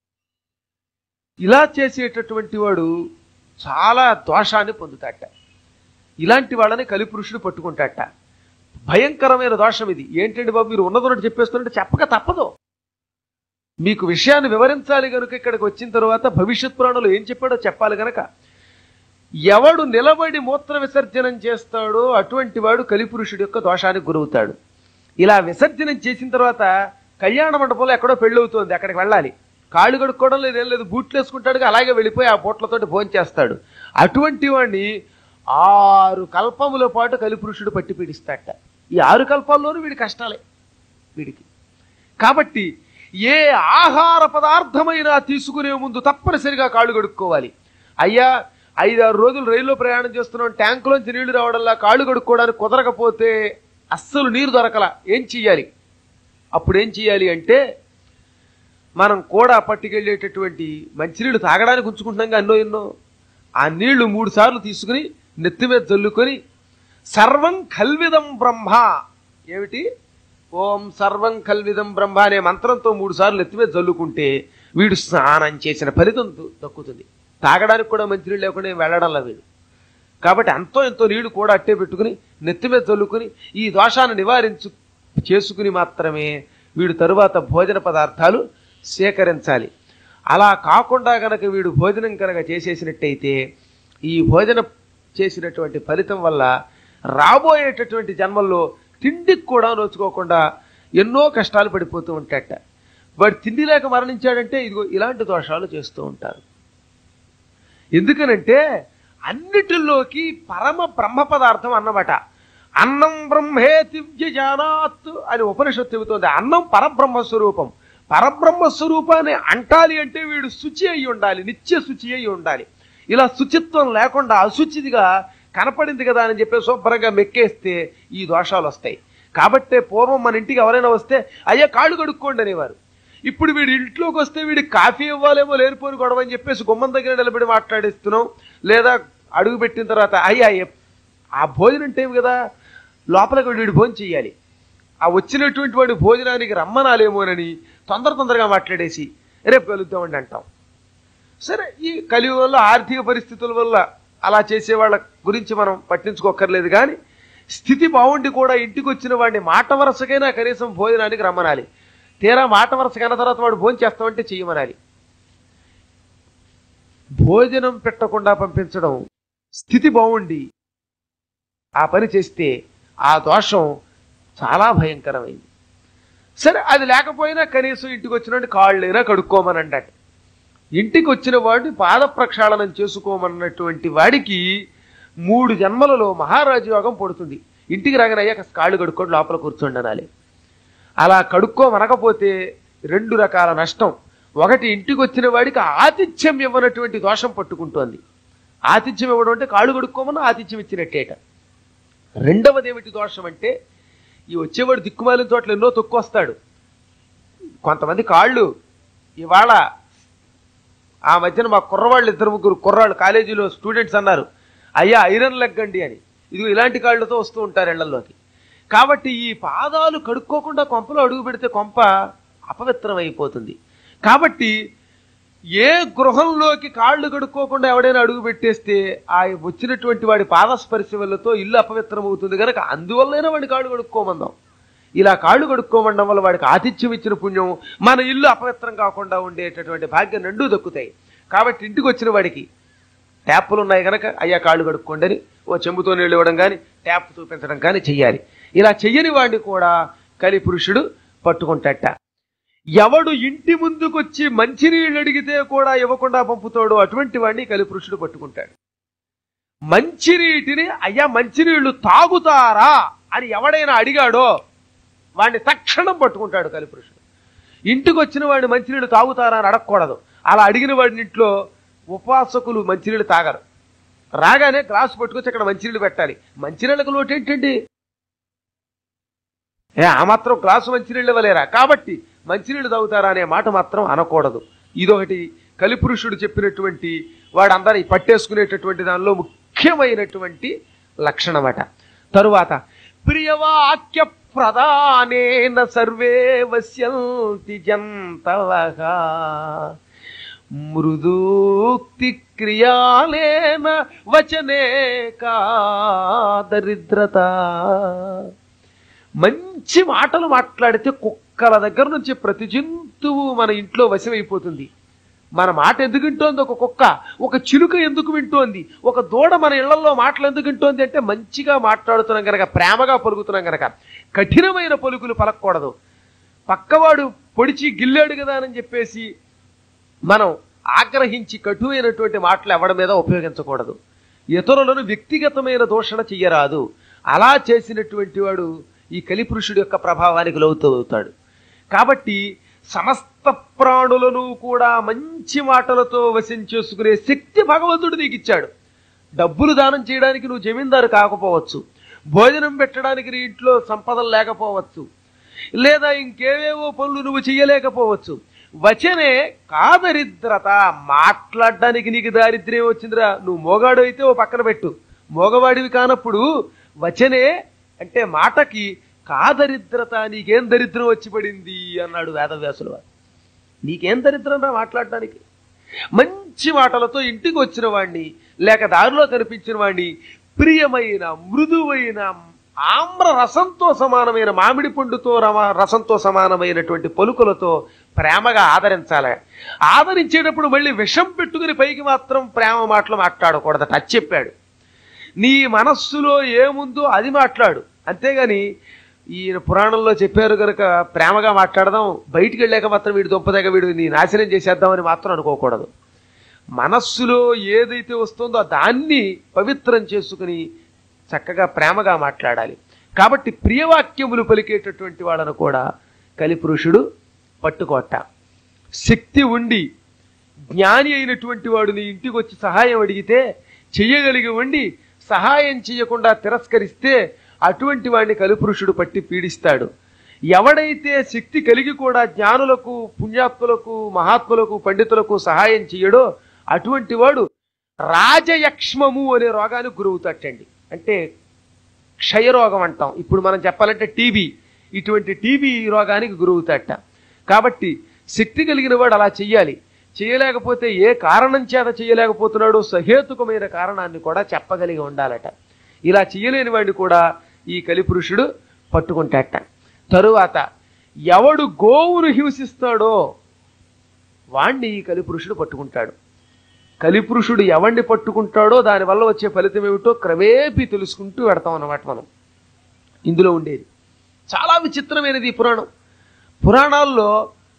ఇలా చేసేటటువంటి వాడు చాలా దోషాన్ని పొందుతాట ఇలాంటి వాళ్ళని కలిపురుషుడు పట్టుకుంటాట భయంకరమైన దోషం ఇది ఏంటండి బాబు మీరు ఉన్నదన్నట్టు చెప్పేస్తుంటే చెప్పక తప్పదు మీకు విషయాన్ని వివరించాలి కనుక ఇక్కడికి వచ్చిన తర్వాత భవిష్యత్ పురాణంలో ఏం చెప్పాడో చెప్పాలి గనక ఎవడు నిలబడి మూత్ర విసర్జనం చేస్తాడో అటువంటి వాడు కలిపురుషుడి యొక్క దోషానికి గురవుతాడు ఇలా విసర్జనం చేసిన తర్వాత కళ్యాణ మండపంలో ఎక్కడో పెళ్ళవుతోంది అక్కడికి వెళ్ళాలి కాళ్ళు కడుక్కోవడం లేదు ఏం లేదు బూట్లు వేసుకుంటాడు అలాగే వెళ్ళిపోయి ఆ బూట్లతోటి భోజనం చేస్తాడు అటువంటి వాడిని ఆరు కల్పముల పాటు కలిపురుషుడు పట్టి పీడిస్తాడట ఈ ఆరు కల్పాల్లోనూ వీడి కష్టాలే వీడికి కాబట్టి ఏ ఆహార పదార్థమైనా తీసుకునే ముందు తప్పనిసరిగా కాళ్ళు కడుక్కోవాలి అయ్యా ఐదారు రోజులు రైల్లో ప్రయాణం చేస్తున్నాం ట్యాంకులోంచి నీళ్లు రావడంలా కాళ్ళు కడుక్కోవడానికి కుదరకపోతే అస్సలు నీరు దొరకల ఏం చెయ్యాలి అప్పుడు ఏం చెయ్యాలి అంటే మనం కూడా పట్టుకెళ్ళేటటువంటి మంచినీళ్ళు తాగడానికి ఉంచుకుంటున్నాం ఎన్నో ఎన్నో ఆ నీళ్లు మూడు సార్లు తీసుకుని నెత్తి మీద చల్లుకొని సర్వం కల్విదం బ్రహ్మ ఏమిటి ఓం సర్వం కల్విదం బ్రహ్మ అనే మంత్రంతో మూడు సార్లు నెత్తి మీద చల్లుకుంటే వీడు స్నానం చేసిన ఫలితం ద- దక్కుతుంది తాగడానికి కూడా మంచినీళ్ళు లేకుండా వెళ్ళడంలా వీడు కాబట్టి అంతో ఎంతో నీళ్లు కూడా అట్టే పెట్టుకుని నెత్తి మీద చల్లుకుని ఈ దోషాన్ని నివారించు చేసుకుని మాత్రమే వీడు తరువాత భోజన పదార్థాలు సేకరించాలి అలా కాకుండా గనక వీడు భోజనం కనుక చేసేసినట్టయితే ఈ భోజనం చేసినటువంటి ఫలితం వల్ల రాబోయేటటువంటి జన్మల్లో తిండికి కూడా నోచుకోకుండా ఎన్నో కష్టాలు పడిపోతూ ఉంటాడట వాడు తిండి లేక మరణించాడంటే ఇదిగో ఇలాంటి దోషాలు చేస్తూ ఉంటారు ఎందుకనంటే అన్నిటిలోకి పరమ బ్రహ్మ పదార్థం అన్నమాట అన్నం బ్రహ్మే దివ్య జానాత్ అని ఉపనిషత్తు చెబుతోంది అన్నం పరబ్రహ్మ స్వరూపం పరబ్రహ్మ స్వరూపాన్ని అంటాలి అంటే వీడు శుచి అయి ఉండాలి నిత్య శుచి అయి ఉండాలి ఇలా శుచిత్వం లేకుండా అశుచిదిగా కనపడింది కదా అని చెప్పి శుభ్రంగా మెక్కేస్తే ఈ దోషాలు వస్తాయి కాబట్టే పూర్వం మన ఇంటికి ఎవరైనా వస్తే అయ్యా కాళ్ళు కడుక్కోండి అనేవారు ఇప్పుడు వీడి ఇంట్లోకి వస్తే వీడికి కాఫీ ఇవ్వాలేమో లేనిపోని గొడవ అని చెప్పేసి గుమ్మం దగ్గర నిలబడి మాట్లాడిస్తున్నాం లేదా అడుగు పెట్టిన తర్వాత అయ్యా ఎప్- ఆ భోజనం టైం కదా లోపలికి వెళ్ళి వీడు భోజనం చెయ్యాలి ఆ వచ్చినటువంటి వాడు భోజనానికి రమ్మనాలేమోనని తొందర తొందరగా మాట్లాడేసి రేపు కలుద్దామండి అంటాం సరే ఈ కలియుగంలో ఆర్థిక పరిస్థితుల వల్ల అలా చేసే వాళ్ళ గురించి మనం పట్టించుకోక్కర్లేదు కానీ స్థితి బాగుండి కూడా ఇంటికి వచ్చిన వాడిని మాట వరుసకైనా కనీసం భోజనానికి రమ్మనాలి తీరా మాట వరుసకైన తర్వాత వాడు భోజనం చేస్తామంటే చెయ్యమనాలి భోజనం పెట్టకుండా పంపించడం స్థితి బాగుండి ఆ పని చేస్తే ఆ దోషం చాలా భయంకరమైంది సరే అది లేకపోయినా కనీసం ఇంటికి వచ్చినట్టు కాళ్ళైనా కడుక్కోమని అంటాడు ఇంటికి వచ్చిన వాడిని పాద ప్రక్షాళనం చేసుకోమన్నటువంటి వాడికి మూడు జన్మలలో మహారాజు యోగం పడుతుంది ఇంటికి రాగానే అయ్యాక కాళ్ళు కడుక్కొని లోపల కూర్చోండి అనాలి అలా కడుక్కోమనకపోతే రెండు రకాల నష్టం ఒకటి ఇంటికి వచ్చిన వాడికి ఆతిథ్యం ఇవ్వనటువంటి దోషం పట్టుకుంటోంది ఆతిథ్యం ఇవ్వడం అంటే కాళ్ళు కడుక్కోమన్నా ఆతిథ్యం ఇచ్చినట్టేట రెండవది ఏమిటి దోషం అంటే ఈ వచ్చేవాడు దిక్కుమాలిన చోట్ల ఎన్నో తొక్కొస్తాడు కొంతమంది కాళ్ళు ఇవాళ ఆ మధ్యన మా కుర్రవాళ్ళు ఇద్దరు ముగ్గురు కుర్రాళ్ళు కాలేజీలో స్టూడెంట్స్ అన్నారు అయ్యా ఐరన్ లెగ్గండి అని ఇది ఇలాంటి కాళ్ళతో వస్తూ ఉంటారు ఇళ్లలోకి కాబట్టి ఈ పాదాలు కడుక్కోకుండా కొంపలో అడుగు పెడితే కొంప అపవిత్రం అయిపోతుంది కాబట్టి ఏ గృహంలోకి కాళ్ళు కడుక్కోకుండా ఎవడైనా అడుగు పెట్టేస్తే ఆ వచ్చినటువంటి వాడి పాదస్పర్శ వల్లతో ఇల్లు అపవిత్రం అవుతుంది కనుక అందువల్లైనా వాడి కాళ్ళు కడుక్కోమందాం ఇలా కాళ్ళు కడుక్కోమండం వల్ల వాడికి ఆతిథ్యం ఇచ్చిన పుణ్యం మన ఇల్లు అపవిత్రం కాకుండా ఉండేటటువంటి భాగ్యం రెండూ దక్కుతాయి కాబట్టి ఇంటికి వచ్చిన వాడికి ట్యాపులు ఉన్నాయి కనుక అయ్యా కాళ్ళు కడుక్కోండి అని ఓ చెంబుతో నీళ్ళు ఇవ్వడం కానీ ట్యాప్ చూపించడం కానీ చెయ్యాలి ఇలా చెయ్యని వాడిని కూడా కలి పురుషుడు పట్టుకుంటట ఎవడు ఇంటి ముందుకొచ్చి మంచినీళ్ళు అడిగితే కూడా ఇవ్వకుండా పంపుతాడో అటువంటి వాడిని కలిపురుషుడు పట్టుకుంటాడు మంచినీటిని అయ్యా మంచినీళ్లు తాగుతారా అని ఎవడైనా అడిగాడో వాడిని తక్షణం పట్టుకుంటాడు కలిపురుషుడు ఇంటికి వచ్చిన వాడిని మంచినీళ్ళు తాగుతారా అని అడగకూడదు అలా అడిగిన వాడిని ఇంట్లో ఉపాసకులు మంచినీళ్ళు తాగరు రాగానే గ్లాసు పట్టుకొచ్చి అక్కడ మంచినీళ్ళు పెట్టాలి మంచినీళ్ళకు లోటు ఏంటండి ఏ ఆ మాత్రం గ్లాసు మంచినీళ్ళు ఇవ్వలేరా కాబట్టి మంచినీళ్ళు తాగుతారా అనే మాట మాత్రం అనకూడదు ఇదొకటి కలిపురుషుడు చెప్పినటువంటి వాడందరి పట్టేసుకునేటటువంటి దానిలో ముఖ్యమైనటువంటి లక్షణమట తరువాత ప్రియవాక్య ప్రధానేన సర్వే వశ్యంతి జంతవగా మృదూక్తి క్రియాలేన వచనే కా దరిద్రత మంచి మాటలు మాట్లాడితే కుక్కల దగ్గర నుంచి ప్రతి జంతువు మన ఇంట్లో వశమైపోతుంది మన మాట ఎందుకు వింటోంది ఒక కుక్క ఒక చిలుక ఎందుకు వింటోంది ఒక దూడ మన ఇళ్లలో మాటలు ఎందుకు వింటోంది అంటే మంచిగా మాట్లాడుతున్నాం కనుక ప్రేమగా పలుకుతున్నాం కనుక కఠినమైన పలుకులు పలకూడదు పక్కవాడు పొడిచి గిల్లాడు కదా అని చెప్పేసి మనం ఆగ్రహించి కఠువైనటువంటి మాటలు ఎవడి మీద ఉపయోగించకూడదు ఇతరులను వ్యక్తిగతమైన దూషణ చెయ్యరాదు అలా చేసినటువంటి వాడు ఈ కలిపురుషుడి యొక్క ప్రభావానికి లోతు అవుతాడు కాబట్టి సమస్త ప్రాణులను కూడా మంచి మాటలతో వశం చేసుకునే శక్తి భగవంతుడు నీకు ఇచ్చాడు డబ్బులు దానం చేయడానికి నువ్వు జమీందారు కాకపోవచ్చు భోజనం పెట్టడానికి నీ ఇంట్లో సంపదలు లేకపోవచ్చు లేదా ఇంకేవేవో పనులు నువ్వు చెయ్యలేకపోవచ్చు వచనే కాదరిద్రత మాట్లాడడానికి నీకు దారిద్ర్యం వచ్చిందిరా నువ్వు మోగాడు అయితే ఓ పక్కన పెట్టు మోగవాడివి కానప్పుడు వచనే అంటే మాటకి కాదరిద్రత నీకేం దరిద్రం వచ్చి పడింది అన్నాడు వేదవ్యాసుల వారు నీకేం దరిద్రం రా మాట్లాడడానికి మంచి మాటలతో ఇంటికి వచ్చిన వాడిని లేక దారిలో కనిపించిన వాడిని ప్రియమైన మృదువైన ఆమ్ర రసంతో సమానమైన మామిడి పండుతో రమ- రసంతో సమానమైనటువంటి పలుకులతో ప్రేమగా ఆదరించాలి ఆదరించేటప్పుడు మళ్ళీ విషం పెట్టుకుని పైకి మాత్రం ప్రేమ మాటలు మాట్లాడకూడదట అది చెప్పాడు నీ మనస్సులో ఏముందో అది మాట్లాడు అంతేగాని ఈయన పురాణంలో చెప్పారు కనుక ప్రేమగా మాట్లాడదాం బయటికి వెళ్ళాక మాత్రం వీడు దుంపదగ వీడు నీ నాశనం చేసేద్దామని మాత్రం అనుకోకూడదు మనస్సులో ఏదైతే వస్తుందో దాన్ని పవిత్రం చేసుకుని చక్కగా ప్రేమగా మాట్లాడాలి కాబట్టి ప్రియవాక్యములు పలికేటటువంటి వాళ్ళను కూడా కలిపురుషుడు పట్టుకోట శక్తి ఉండి జ్ఞాని అయినటువంటి వాడు నీ ఇంటికి వచ్చి సహాయం అడిగితే చెయ్యగలిగి ఉండి సహాయం చేయకుండా తిరస్కరిస్తే అటువంటి వాడిని కలిపురుషుడు పట్టి పీడిస్తాడు ఎవడైతే శక్తి కలిగి కూడా జ్ఞానులకు పుణ్యాత్ములకు మహాత్ములకు పండితులకు సహాయం చేయడో అటువంటి వాడు రాజయక్ష్మము అనే రోగానికి గురవుతాటండి అంటే క్షయరోగం అంటాం ఇప్పుడు మనం చెప్పాలంటే టీబీ ఇటువంటి టీబీ రోగానికి గురవుతాట కాబట్టి శక్తి కలిగిన వాడు అలా చెయ్యాలి చేయలేకపోతే ఏ కారణం చేత చేయలేకపోతున్నాడో సహేతుకమైన కారణాన్ని కూడా చెప్పగలిగి ఉండాలట ఇలా చేయలేని వాడిని కూడా ఈ కలిపురుషుడు పట్టుకుంటాట తరువాత ఎవడు గోవును హింసిస్తాడో వాణ్ణి ఈ కలిపురుషుడు పట్టుకుంటాడు కలిపురుషుడు ఎవణ్ణి పట్టుకుంటాడో దానివల్ల వచ్చే ఫలితం ఏమిటో క్రమేపీ తెలుసుకుంటూ పెడతాం అన్నమాట మనం ఇందులో ఉండేది చాలా విచిత్రమైనది ఈ పురాణం పురాణాల్లో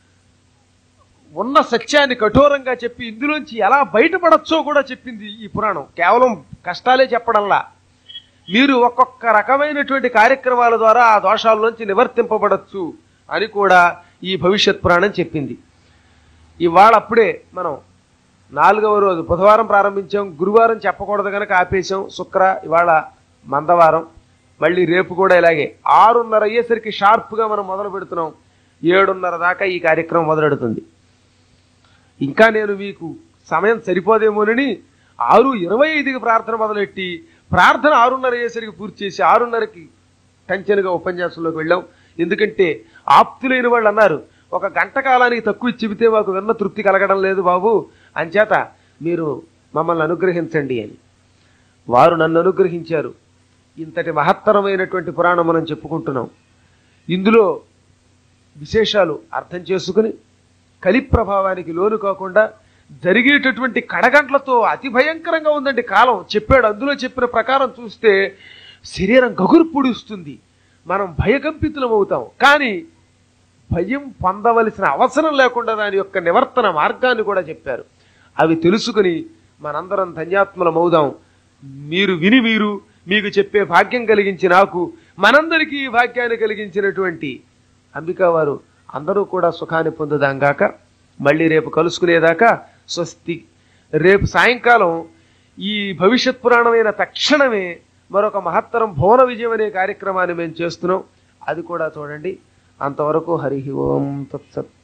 ఉన్న సత్యాన్ని కఠోరంగా చెప్పి ఇందులోంచి ఎలా బయటపడచ్చో కూడా చెప్పింది ఈ పురాణం కేవలం కష్టాలే చెప్పడంలా మీరు ఒక్కొక్క రకమైనటువంటి కార్యక్రమాల ద్వారా ఆ దోషాల్లోంచి నివర్తింపబడచ్చు అని కూడా ఈ భవిష్యత్ పురాణం చెప్పింది ఇవాళ అప్పుడే మనం నాలుగవ రోజు బుధవారం ప్రారంభించాం గురువారం చెప్పకూడదు కనుక ఆపేశాం శుక్ర ఇవాళ మందవారం మళ్ళీ రేపు కూడా ఇలాగే ఆరున్నర అయ్యేసరికి షార్ప్గా మనం మొదలు పెడుతున్నాం ఏడున్నర దాకా ఈ కార్యక్రమం మొదలెడుతుంది ఇంకా నేను మీకు సమయం సరిపోదేమోనని ఆరు ఇరవై ఐదుకి ప్రార్థన మొదలెట్టి ప్రార్థన ఆరున్నర అయ్యేసరికి పూర్తి చేసి ఆరున్నరకి టెన్షన్గా ఉపన్యాసంలోకి వెళ్ళాం ఎందుకంటే ఆప్తులైన వాళ్ళు అన్నారు ఒక గంట కాలానికి తక్కువ చెబితే మాకు విన్న తృప్తి కలగడం లేదు బాబు అంచేత మీరు మమ్మల్ని అనుగ్రహించండి అని వారు నన్ను అనుగ్రహించారు ఇంతటి మహత్తరమైనటువంటి పురాణం మనం చెప్పుకుంటున్నాం ఇందులో విశేషాలు అర్థం చేసుకుని కలి ప్రభావానికి లోను కాకుండా జరిగేటటువంటి కడగంట్లతో అతి భయంకరంగా ఉందండి కాలం చెప్పాడు అందులో చెప్పిన ప్రకారం చూస్తే శరీరం గగురు పొడుస్తుంది మనం భయకంపితులం అవుతాం కానీ భయం పొందవలసిన అవసరం లేకుండా దాని యొక్క నివర్తన మార్గాన్ని కూడా చెప్పారు అవి తెలుసుకుని మనందరం ధన్యాత్మలం అవుదాం మీరు విని మీరు మీకు చెప్పే భాగ్యం కలిగించి నాకు మనందరికీ ఈ భాగ్యాన్ని కలిగించినటువంటి అంబికా వారు అందరూ కూడా సుఖాన్ని పొందుదాం గాక మళ్ళీ రేపు కలుసుకునేదాకా స్వస్తి రేపు సాయంకాలం ఈ భవిష్యత్ పురాణమైన తక్షణమే మరొక మహత్తరం భువన విజయం అనే కార్యక్రమాన్ని మేము చేస్తున్నాం అది కూడా చూడండి అంతవరకు హరి ఓం తత్సత్